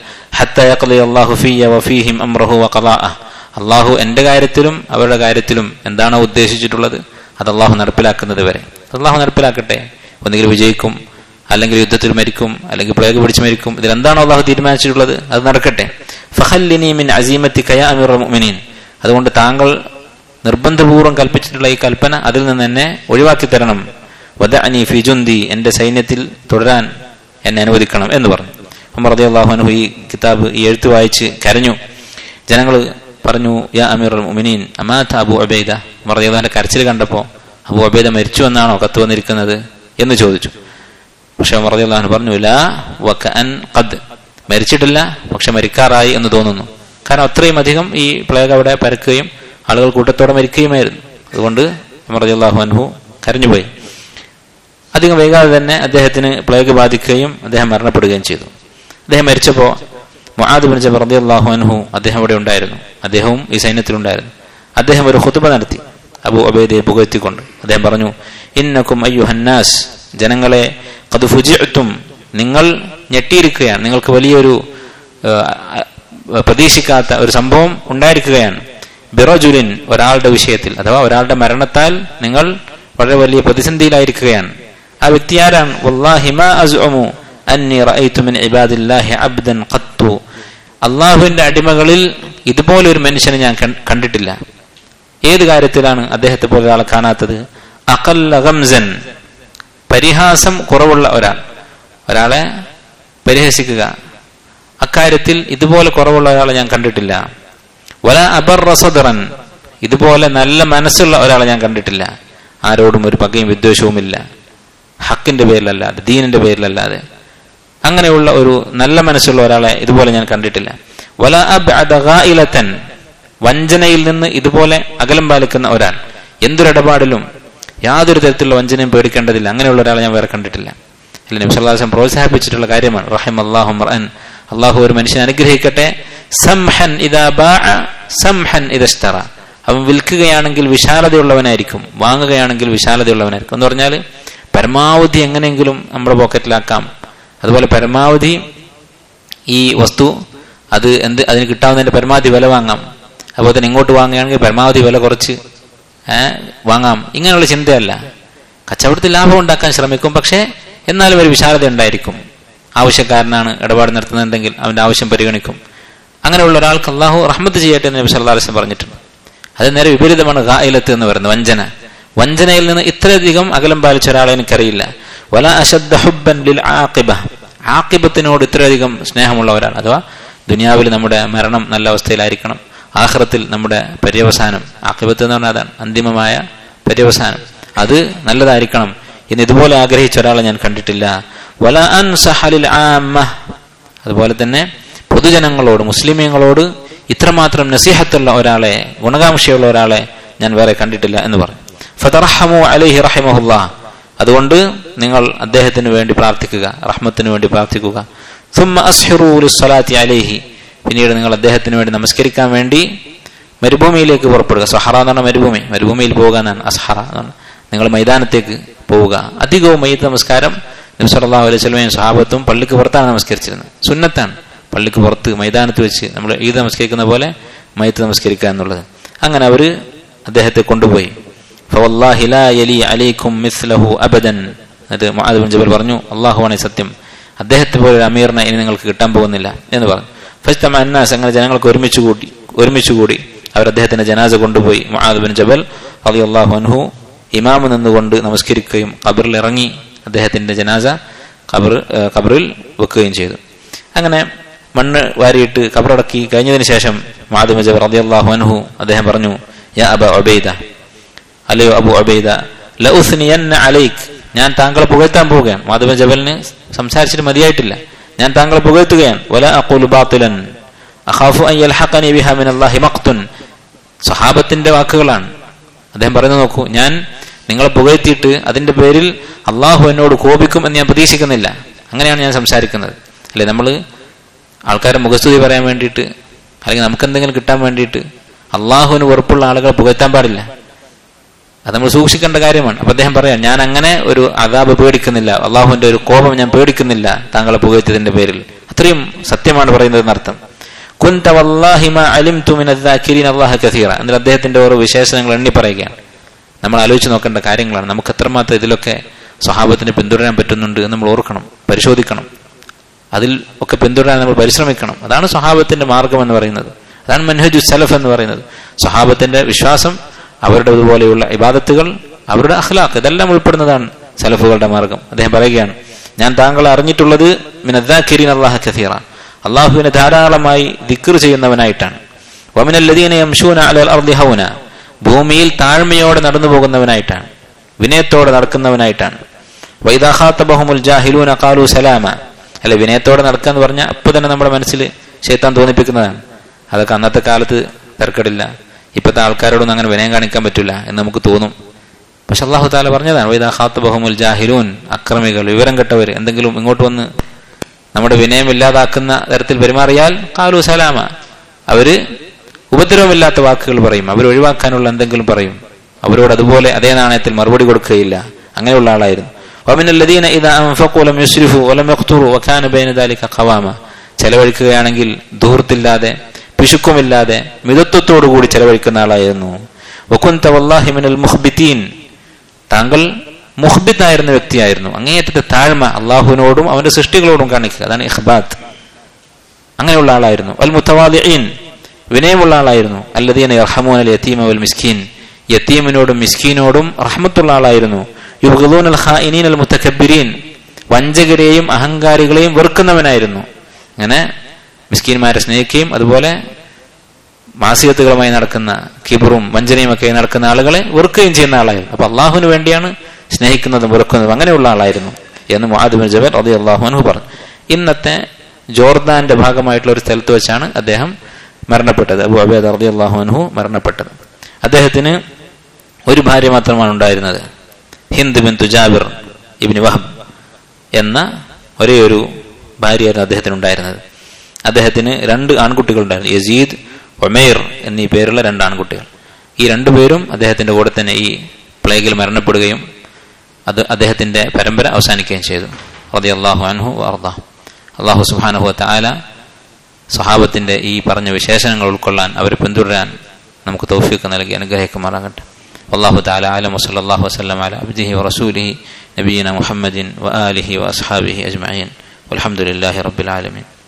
അള്ളാഹു ഫീഹിം അംറഹു വഖലാഅഹ് അള്ളാഹു എന്റെ കാര്യത്തിലും അവരുടെ കാര്യത്തിലും എന്താണോ ഉദ്ദേശിച്ചിട്ടുള്ളത് അത് അള്ളാഹു നടപ്പിലാക്കുന്നത് വരെ അള്ളാഹു നടപ്പിലാക്കട്ടെ ഒന്നുകിൽ വിജയിക്കും അല്ലെങ്കിൽ യുദ്ധത്തിൽ മരിക്കും അല്ലെങ്കിൽ പ്ലേഗ് പിടിച്ച് മരിക്കും ഇതിൽ എന്താണോ അള്ളാഹു തീരുമാനിച്ചിട്ടുള്ളത് അത് നടക്കട്ടെ ഫഹല്ലിനി മിൻ അസീമത്തി കയ അമീർ മുഅ്മിനീൻ അതുകൊണ്ട് താങ്കൾ നിർബന്ധപൂർവ്വം കൽപ്പിച്ചിട്ടുള്ള ഈ കൽപ്പന അതിൽ നിന്ന് എന്നെ ഒഴിവാക്കി തരണം വദഅനി ഫി ജുന്ദി എന്റെ സൈന്യത്തിൽ തുടരാൻ എന്നെ അനുവദിക്കണം എന്ന് പറഞ്ഞു ഉമർ റളിയല്ലാഹു അൻഹു ഈ കിതാബ് ഈ എഴുത്ത് വായിച്ച് കരഞ്ഞു ജനങ്ങൾ പറഞ്ഞു യാ അമീർ മുഅ്മിനീൻ അമാത അബു അബൈദ ഉമർ റളിയല്ലാഹുവിന്റെ കരച്ചിൽ കണ്ടപ്പോൾ അബു അബൈദ മരിച്ചു എന്നാണോ കത്ത് വന്നിരിക്കുന്നത് എന്ന് ചോദിച്ചു പക്ഷെ ഉമർ റളിയല്ലാഹു അൻഹു പറഞ്ഞു ലാ വകഅൻ ഖദ് മരിച്ചിട്ടില്ല പക്ഷെ മരിക്കാറായി എന്ന് തോന്നുന്നു കാരണം അത്രയും അധികം ഈ പ്ലേഗ് അവിടെ പരക്കുകയും ആളുകൾ കൂട്ടത്തോടെ മരിക്കുകയുമായിരുന്നു അതുകൊണ്ട് ഉമർ റളിയല്ലാഹു അൻഹു കരഞ്ഞുപോയി അധികം വൈകാതെ തന്നെ അദ്ദേഹത്തിന് പ്ലേഗ് ബാധിക്കുകയും അദ്ദേഹം മരണപ്പെടുകയും ചെയ്തു അദ്ദേഹം മരിച്ചപ്പോൾ മുആദ് ബിൻ ജബർ റളിയല്ലാഹു അൻഹു അദ്ദേഹം ഇവിടെ ഉണ്ടായിരുന്നു അദ്ദേഹവും ഈ സൈന്യത്തിലുണ്ടായിരുന്നു അദ്ദേഹം ഒരു ഖുതുബ നടത്തി അബു അബൈദയെ പുകഴ്ത്തിക്കൊണ്ട് അദ്ദേഹം പറഞ്ഞു ഇന്നക്കും അയ്യുഹന്നാസ് ജനങ്ങളെ ഖദ് ഫുജിഅ്തും നിങ്ങൾ ഞെട്ടിയിരിക്കുകയാണ് നിങ്ങൾക്ക് വലിയൊരു പ്രതീക്ഷിക്കാത്ത ഒരു സംഭവം ഉണ്ടായിരിക്കുകയാണ് ബിറജുലിൻ ഒരാളുടെ വിഷയത്തിൽ അഥവാ ഒരാളുടെ മരണത്താൽ നിങ്ങൾ വളരെ വലിയ പ്രതിസന്ധിയിലായിരിക്കുകയാണ് ആ വ്യക്തി ആരാണ് വല്ലാഹിമ അസ്ഉമു അന്നി റഅയ്തു മിൻ ഇബാദില്ലാഹി അബ്ദൻ ഖത്തു അള്ളാഹുവിന്റെ അടിമകളിൽ ഇതുപോലെ ഒരു മനുഷ്യനെ ഞാൻ കണ്ടിട്ടില്ല ഏത് കാര്യത്തിലാണ് അദ്ദേഹത്തെ പോലെ ഒരാളെ കാണാത്തത് അഖല്ല ഗംസൻ പരിഹാസം കുറവുള്ള ഒരാൾ ഒരാളെ പരിഹസിക്കുക അക്കാര്യത്തിൽ ഇതുപോലെ കുറവുള്ള ഒരാളെ ഞാൻ കണ്ടിട്ടില്ല വല അബർ റസദറൻ ഇതുപോലെ നല്ല മനസ്സുള്ള ഒരാളെ ഞാൻ കണ്ടിട്ടില്ല ആരോടും ഒരു പകയും വിദ്വേഷവുമില്ല ഹക്കിന്റെ പേരിലല്ലാതെ ദീനിന്റെ പേരിലല്ലാതെ അങ്ങനെയുള്ള ഒരു നല്ല മനസ്സുള്ള ഒരാളെ ഇതുപോലെ ഞാൻ കണ്ടിട്ടില്ല വല അബ്അദഗായിലത്തൻ വഞ്ചനയിൽ നിന്ന് ഇതുപോലെ അകലം പാലിക്കുന്ന ഒരാൾ എന്തൊരിടപാടിലും യാതൊരു തരത്തിലുള്ള വഞ്ചനയും പേടിക്കേണ്ടതില്ല അങ്ങനെയുള്ള ഒരാളെ ഞാൻ വേറെ കണ്ടിട്ടില്ല അല്ല നബ്സല്ലാസം പ്രോത്സാഹിപ്പിച്ചിട്ടുള്ള കാര്യമാണ് റഹിം അള്ളാഹു മർഅൻ അള്ളാഹു ഒരു മനുഷ്യനെ അനുഗ്രഹിക്കട്ടെ സംഹൻ ഇതാ ബാഅ സംഹൻ ഇതസ്തറ അവൻ വിൽക്കുകയാണെങ്കിൽ വിശാലതയുള്ളവനായിരിക്കും വാങ്ങുകയാണെങ്കിൽ വിശാലതയുള്ളവനായിരിക്കും എന്ന് പറഞ്ഞാൽ പരമാവധി എങ്ങനെയെങ്കിലും നമ്മുടെ പോക്കറ്റിലാക്കാം അതുപോലെ പരമാവധി ഈ വസ്തു അത് എന്ത് അതിന് കിട്ടാവുന്നതിന്റെ പരമാവധി വില വാങ്ങാം അതുപോലെ തന്നെ ഇങ്ങോട്ട് വാങ്ങുകയാണെങ്കിൽ പരമാവധി വില കുറച്ച് ഏഹ് വാങ്ങാം ഇങ്ങനെയുള്ള ചിന്തയല്ല കച്ചവടത്തിൽ ലാഭം ഉണ്ടാക്കാൻ ശ്രമിക്കും പക്ഷേ എന്നാലും ഒരു വിശാലത ഉണ്ടായിരിക്കും ആവശ്യക്കാരനാണ് ഇടപാട് നടത്തുന്നതെങ്കിൽ അവന്റെ ആവശ്യം പരിഗണിക്കും അങ്ങനെയുള്ള ഒരാൾക്ക് അള്ളാഹു റഹ്മത്ത് ചെയ്യട്ടെ എന്ന് നബി സല്ലല്ലാഹു അലൈഹി വസല്ലം പറഞ്ഞിട്ടുണ്ട് അത് നേരെ വിപരീതമാണ് ഗായിലത്ത് എന്ന് പറയുന്നത് വഞ്ചന വഞ്ചനയിൽ നിന്ന് ഇത്രയധികം അകലം പാലിച്ച ഒരാളെ എനിക്കറിയില്ല വല അശദ്ദ ഹുബ്ബൻ ലിൽ ആഖിബ ആഖിബത്തിനോട് ഇത്രയധികം സ്നേഹമുള്ള ഒരാൾ അഥവാ ദുനിയാവിൽ നമ്മുടെ മരണം നല്ല അവസ്ഥയിലായിരിക്കണം ആഹ്റത്തിൽ നമ്മുടെ പര്യവസാനം ആഖിബത്ത് എന്ന് പറഞ്ഞാൽ അതാണ് അന്തിമമായ പര്യവസാനം അത് നല്ലതായിരിക്കണം എന്ന് ഇതുപോലെ ആഗ്രഹിച്ച ഒരാളെ ഞാൻ കണ്ടിട്ടില്ല വല അൻ സഹലിൽ ആമ്മ അതുപോലെ തന്നെ പൊതുജനങ്ങളോട് മുസ്ലിമീങ്ങളോട് ഇത്രമാത്രം നസീഹത്തുള്ള ഒരാളെ ഗുണകാംക്ഷയുള്ള ഒരാളെ ഞാൻ വേറെ കണ്ടിട്ടില്ല എന്ന് പറഞ്ഞു ഫതറഹമു അലൈഹി റഹിമഹുല്ല അതുകൊണ്ട് നിങ്ങൾ അദ്ദേഹത്തിന് വേണ്ടി പ്രാർത്ഥിക്കുക റഹ്മത്തിന് വേണ്ടി പ്രാർത്ഥിക്കുക സുമ്മ അസ്ഹിറു ലിസ്സലാത്തി അലൈഹി പിന്നീട് നിങ്ങൾ അദ്ദേഹത്തിന് വേണ്ടി നമസ്കരിക്കാൻ വേണ്ടി മരുഭൂമിയിലേക്ക് പുറപ്പെടുക സഹറ എന്ന് പറഞ്ഞ മരുഭൂമി മരുഭൂമിയിൽ പോവുക എന്നാണ് അസ്ഹറ എന്നാണ് നിങ്ങൾ മൈതാനത്തേക്ക് പോവുക അധികവും മയ്യത്ത് നമസ്കാരം നബ്സല്ലാഹു അലൈഹി സ്വലമയും സഹാബത്തും പള്ളിക്ക് പുറത്താണ് നമസ്കരിച്ചിരുന്നത് സുന്നത്താണ് പള്ളിക്ക് പുറത്ത് മൈതാനത്ത് വെച്ച് നമ്മൾ ഈദ് നമസ്കരിക്കുന്ന പോലെ മയ്യത്ത് നമസ്കരിക്കുക എന്നുള്ളത് അങ്ങനെ അവര് അദ്ദേഹത്തെ കൊണ്ടുപോയി ഫവല്ലാഹി ലാ യലി അലൈക്കും മിസ്ലഹു അബദൻ അത് മുആദ് ബിൻ ജബൽ പറഞ്ഞു അള്ളാഹുവാണ് സത്യം അദ്ദേഹത്തെ പോലെ ഒരു അമീറിനെ ഇനി നിങ്ങൾക്ക് കിട്ടാൻ പോകുന്നില്ല എന്ന് പറഞ്ഞു ഫസ്തമ അന്നാസ് അങ്ങനെ ജനങ്ങൾക്ക് ഒരുമിച്ച് കൂടി ഒരുമിച്ച് കൂടി അവർ അദ്ദേഹത്തിന്റെ ജനാസ കൊണ്ടുപോയി മുആദ് ബിൻ ജബൽ റളിയല്ലാഹു അൻഹു ഇമാമ് നിന്നുകൊണ്ട് നമസ്കരിക്കുകയും ഖബറിൽ ഇറങ്ങി അദ്ദേഹത്തിന്റെ ജനാസ ഖബർ ഖബറിൽ വെക്കുകയും ചെയ്തു അങ്ങനെ മണ്ണ് വാരിയിട്ട് ഖബറടക്കി കഴിഞ്ഞതിന് ശേഷം മുആദ് ബിൻ ജബൽ റളിയല്ലാഹു അൻഹു അദ്ദേഹം പറഞ്ഞു യാ അബ ഉബൈദ അല്ലയോ അബു അബൈദ ലഉസ്നിയന്ന അലൈക് ഞാൻ താങ്കളെ പുകഴ്ത്താൻ പോവുകയാണ് മാധവ ജബലിന് സംസാരിച്ചിട്ട് മതിയായിട്ടില്ല ഞാൻ താങ്കളെ പുകഴ്ത്തുകയാണ് വല അഖൂലു ബാത്തിലൻ അഖാഫു അൻ യൽഹഖനി ബിഹാ മിനല്ലാഹി മഖ്തുൻ സഹാബത്തിന്റെ വാക്കുകളാണ് അദ്ദേഹം പറഞ്ഞു നോക്കൂ ഞാൻ നിങ്ങളെ പുകഴ്ത്തിയിട്ട് അതിന്റെ പേരിൽ അള്ളാഹു എന്നോട് കോപിക്കും എന്ന് ഞാൻ പ്രതീക്ഷിക്കുന്നില്ല അങ്ങനെയാണ് ഞാൻ സംസാരിക്കുന്നത് അല്ലെ നമ്മൾ ആൾക്കാരെ മുഖസ്തുതി പറയാൻ വേണ്ടിയിട്ട് അല്ലെങ്കിൽ നമുക്ക് എന്തെങ്കിലും കിട്ടാൻ വേണ്ടിയിട്ട് അള്ളാഹുവിന് വെറുപ്പുള്ള ആളുകളെ പുകഴ്ത്താൻ പാടില്ല അത് നമ്മൾ സൂക്ഷിക്കേണ്ട കാര്യമാണ് അപ്പൊ അദ്ദേഹം പറയാം ഞാൻ അങ്ങനെ ഒരു അതാബ് പേടിക്കുന്നില്ല അള്ളാഹുവിന്റെ ഒരു കോപം ഞാൻ പേടിക്കുന്നില്ല താങ്കളെ പുകഴ്ത്തിയതിന്റെ പേരിൽ അത്രയും സത്യമാണ് പറയുന്നത് എന്നർത്ഥം കുന്ത വല്ലാഹിമ അലിം തുമിനീൻ അള്ളാഹ കസീറ എന്നിട്ട് അദ്ദേഹത്തിന്റെ ഓരോ വിശേഷണങ്ങൾ എണ്ണി പറയുകയാണ് നമ്മൾ ആലോചിച്ച് നോക്കേണ്ട കാര്യങ്ങളാണ് നമുക്ക് എത്രമാത്രം ഇതിലൊക്കെ സ്വഭാവത്തിന് പിന്തുടരാൻ പറ്റുന്നുണ്ട് എന്ന് നമ്മൾ ഓർക്കണം പരിശോധിക്കണം അതിൽ ഒക്കെ പിന്തുടരാൻ നമ്മൾ പരിശ്രമിക്കണം അതാണ് സ്വഭാവത്തിന്റെ മാർഗം എന്ന് പറയുന്നത് അതാണ് മൻഹജു സലഫ് എന്ന് പറയുന്നത് സ്വഭാവത്തിന്റെ വിശ്വാസം അവരുടെ ഇതുപോലെയുള്ള ഇബാദത്തുകൾ അവരുടെ അഖ്ലാഖ് ഇതെല്ലാം ഉൾപ്പെടുന്നതാണ് സലഫുകളുടെ മാർഗം അദ്ദേഹം പറയുകയാണ് ഞാൻ താങ്കളെ അറിഞ്ഞിട്ടുള്ളത് മിനദ്ദാക്കിരീൻ അള്ളാഹ കസീറ അള്ളാഹുവിനെ ധാരാളമായി ദിക്ർ ചെയ്യുന്നവനായിട്ടാണ് വമിനല്ലദീന യംശൂന അലൽ അർദി ഹൗന ഭൂമിയിൽ താഴ്മയോടെ നടന്നു പോകുന്നവനായിട്ടാണ് വിനയത്തോടെ നടക്കുന്നവനായിട്ടാണ് വൈദാഹാത്തബഹുമുൽ ജാഹിലൂന കാലു സലാമ അല്ലെ വിനയത്തോടെ നടക്കുക എന്ന് പറഞ്ഞാൽ അപ്പൊ തന്നെ നമ്മുടെ മനസ്സിൽ ശൈത്താൻ തോന്നിപ്പിക്കുന്നതാണ് അതൊക്കെ അന്നത്തെ കാലത്ത് തിരക്കടില്ല ഇപ്പോഴത്തെ ആൾക്കാരോടൊന്നും അങ്ങനെ വിനയം കാണിക്കാൻ പറ്റില്ല എന്ന് നമുക്ക് തോന്നും പക്ഷെ അള്ളാഹു താല പറഞ്ഞതാണ് വൈദാഹാത്ത് ബഹുമുൽ ജാഹിലൂൻ അക്രമികൾ വിവരം കെട്ടവർ എന്തെങ്കിലും ഇങ്ങോട്ട് വന്ന് നമ്മുടെ വിനയം ഇല്ലാതാക്കുന്ന തരത്തിൽ പെരുമാറിയാൽ കാലു സലാമ അവര് ഉപദ്രവമില്ലാത്ത വാക്കുകൾ പറയും അവർ ഒഴിവാക്കാനുള്ള എന്തെങ്കിലും പറയും അവരോട് അതുപോലെ അതേ നാണയത്തിൽ മറുപടി കൊടുക്കുകയില്ല അങ്ങനെയുള്ള ആളായിരുന്നു വമിനല്ലദീന ഇദാ അൻഫഖു ലം യുസ്രിഫു വലം യഖ്തുറു വകാന ബൈന ദാലിക ഖവാമ ചെലവഴിക്കുകയാണെങ്കിൽ ദൂർത്തില്ലാതെ പിശുക്കുമില്ലാതെ മിതത്വത്തോടുകൂടി ചെലവഴിക്കുന്ന ആളായിരുന്നു വകുന്ത വല്ലാഹി മിനൽ മുഹ്ബിത്തീൻ താങ്കൾ മുഹ്ബിത്തായിരുന്ന വ്യക്തിയായിരുന്നു അങ്ങേയറ്റത്തെ താഴ്മ അള്ളാഹുവിനോടും അവന്റെ സൃഷ്ടികളോടും കാണിക്കുക അതാണ് ഇഹ്ബാത്ത് അങ്ങനെയുള്ള ആളായിരുന്നു അൽ മുത്തവാദിഈൻ വിനയമുള്ള ആളായിരുന്നു അല്ലദീന യർഹമൂൻ അൽ യതീമ വൽ മിസ്കീൻ യത്തീമിനോടും മിസ്കീനോടും റഹ്മത്തുള്ള ആളായിരുന്നു യുബ്ഗിദൂൻ അൽ ഖായിനീൻ അൽ മുതകബ്ബിരീൻ വഞ്ചകരെയും അഹങ്കാരികളെയും വെറുക്കുന്നവനായിരുന്നു അങ്ങനെ മിസ്കീന്മാരെ സ്നേഹിക്കുകയും അതുപോലെ മാസികത്തുകളുമായി നടക്കുന്ന കിബറും വഞ്ചനയും ഒക്കെ നടക്കുന്ന ആളുകളെ വെറുക്കുകയും ചെയ്യുന്ന ആളായിരുന്നു അപ്പൊ അള്ളാഹുവിന് വേണ്ടിയാണ് സ്നേഹിക്കുന്നതും വെറുക്കുന്നതും അങ്ങനെയുള്ള ആളായിരുന്നു എന്ന് മുഹാദിബിൻ ജബൽ അതി അള്ളാഹുനു പറഞ്ഞു ഇന്നത്തെ ജോർദാന്റെ ഭാഗമായിട്ടുള്ള ഒരു സ്ഥലത്ത് വെച്ചാണ് അദ്ദേഹം മരണപ്പെട്ടത് അബു അബേദ് അറബി അള്ളാഹുനഹു മരണപ്പെട്ടത് അദ്ദേഹത്തിന് ഒരു ഭാര്യ മാത്രമാണ് ഉണ്ടായിരുന്നത് ഹിന്ദ് ബിൻ തുജാബിർ ഇബിന് വഹബ് എന്ന ഒരേ ഒരു ഭാര്യയായിരുന്നു അദ്ദേഹത്തിന് ഉണ്ടായിരുന്നത് അദ്ദേഹത്തിന് രണ്ട് ആൺകുട്ടികൾ ഉണ്ടായിരുന്നു യസീദ് ഒമേർ എന്നീ പേരുള്ള രണ്ട് ആൺകുട്ടികൾ ഈ രണ്ടുപേരും അദ്ദേഹത്തിന്റെ കൂടെ തന്നെ ഈ പ്ലേഗിൽ മരണപ്പെടുകയും അത് അദ്ദേഹത്തിന്റെ പരമ്പര അവസാനിക്കുകയും ചെയ്തു റതി അള്ളാഹു അൻഹു അർദാ അള്ളാഹു സുബാനഹു താല സ്വഹാബത്തിന്റെ ഈ പറഞ്ഞ വിശേഷണങ്ങൾ ഉൾക്കൊള്ളാൻ അവരെ പിന്തുടരാൻ നമുക്ക് തൗഫീഖ് നൽകി അനുഗ്രഹിക്കുമാറാകട്ടെ والله تعالى أعلم وصلى الله وسلم على عبده ورسوله نبينا محمد وآله وأصحابه أجمعين والحمد لله رب العالمين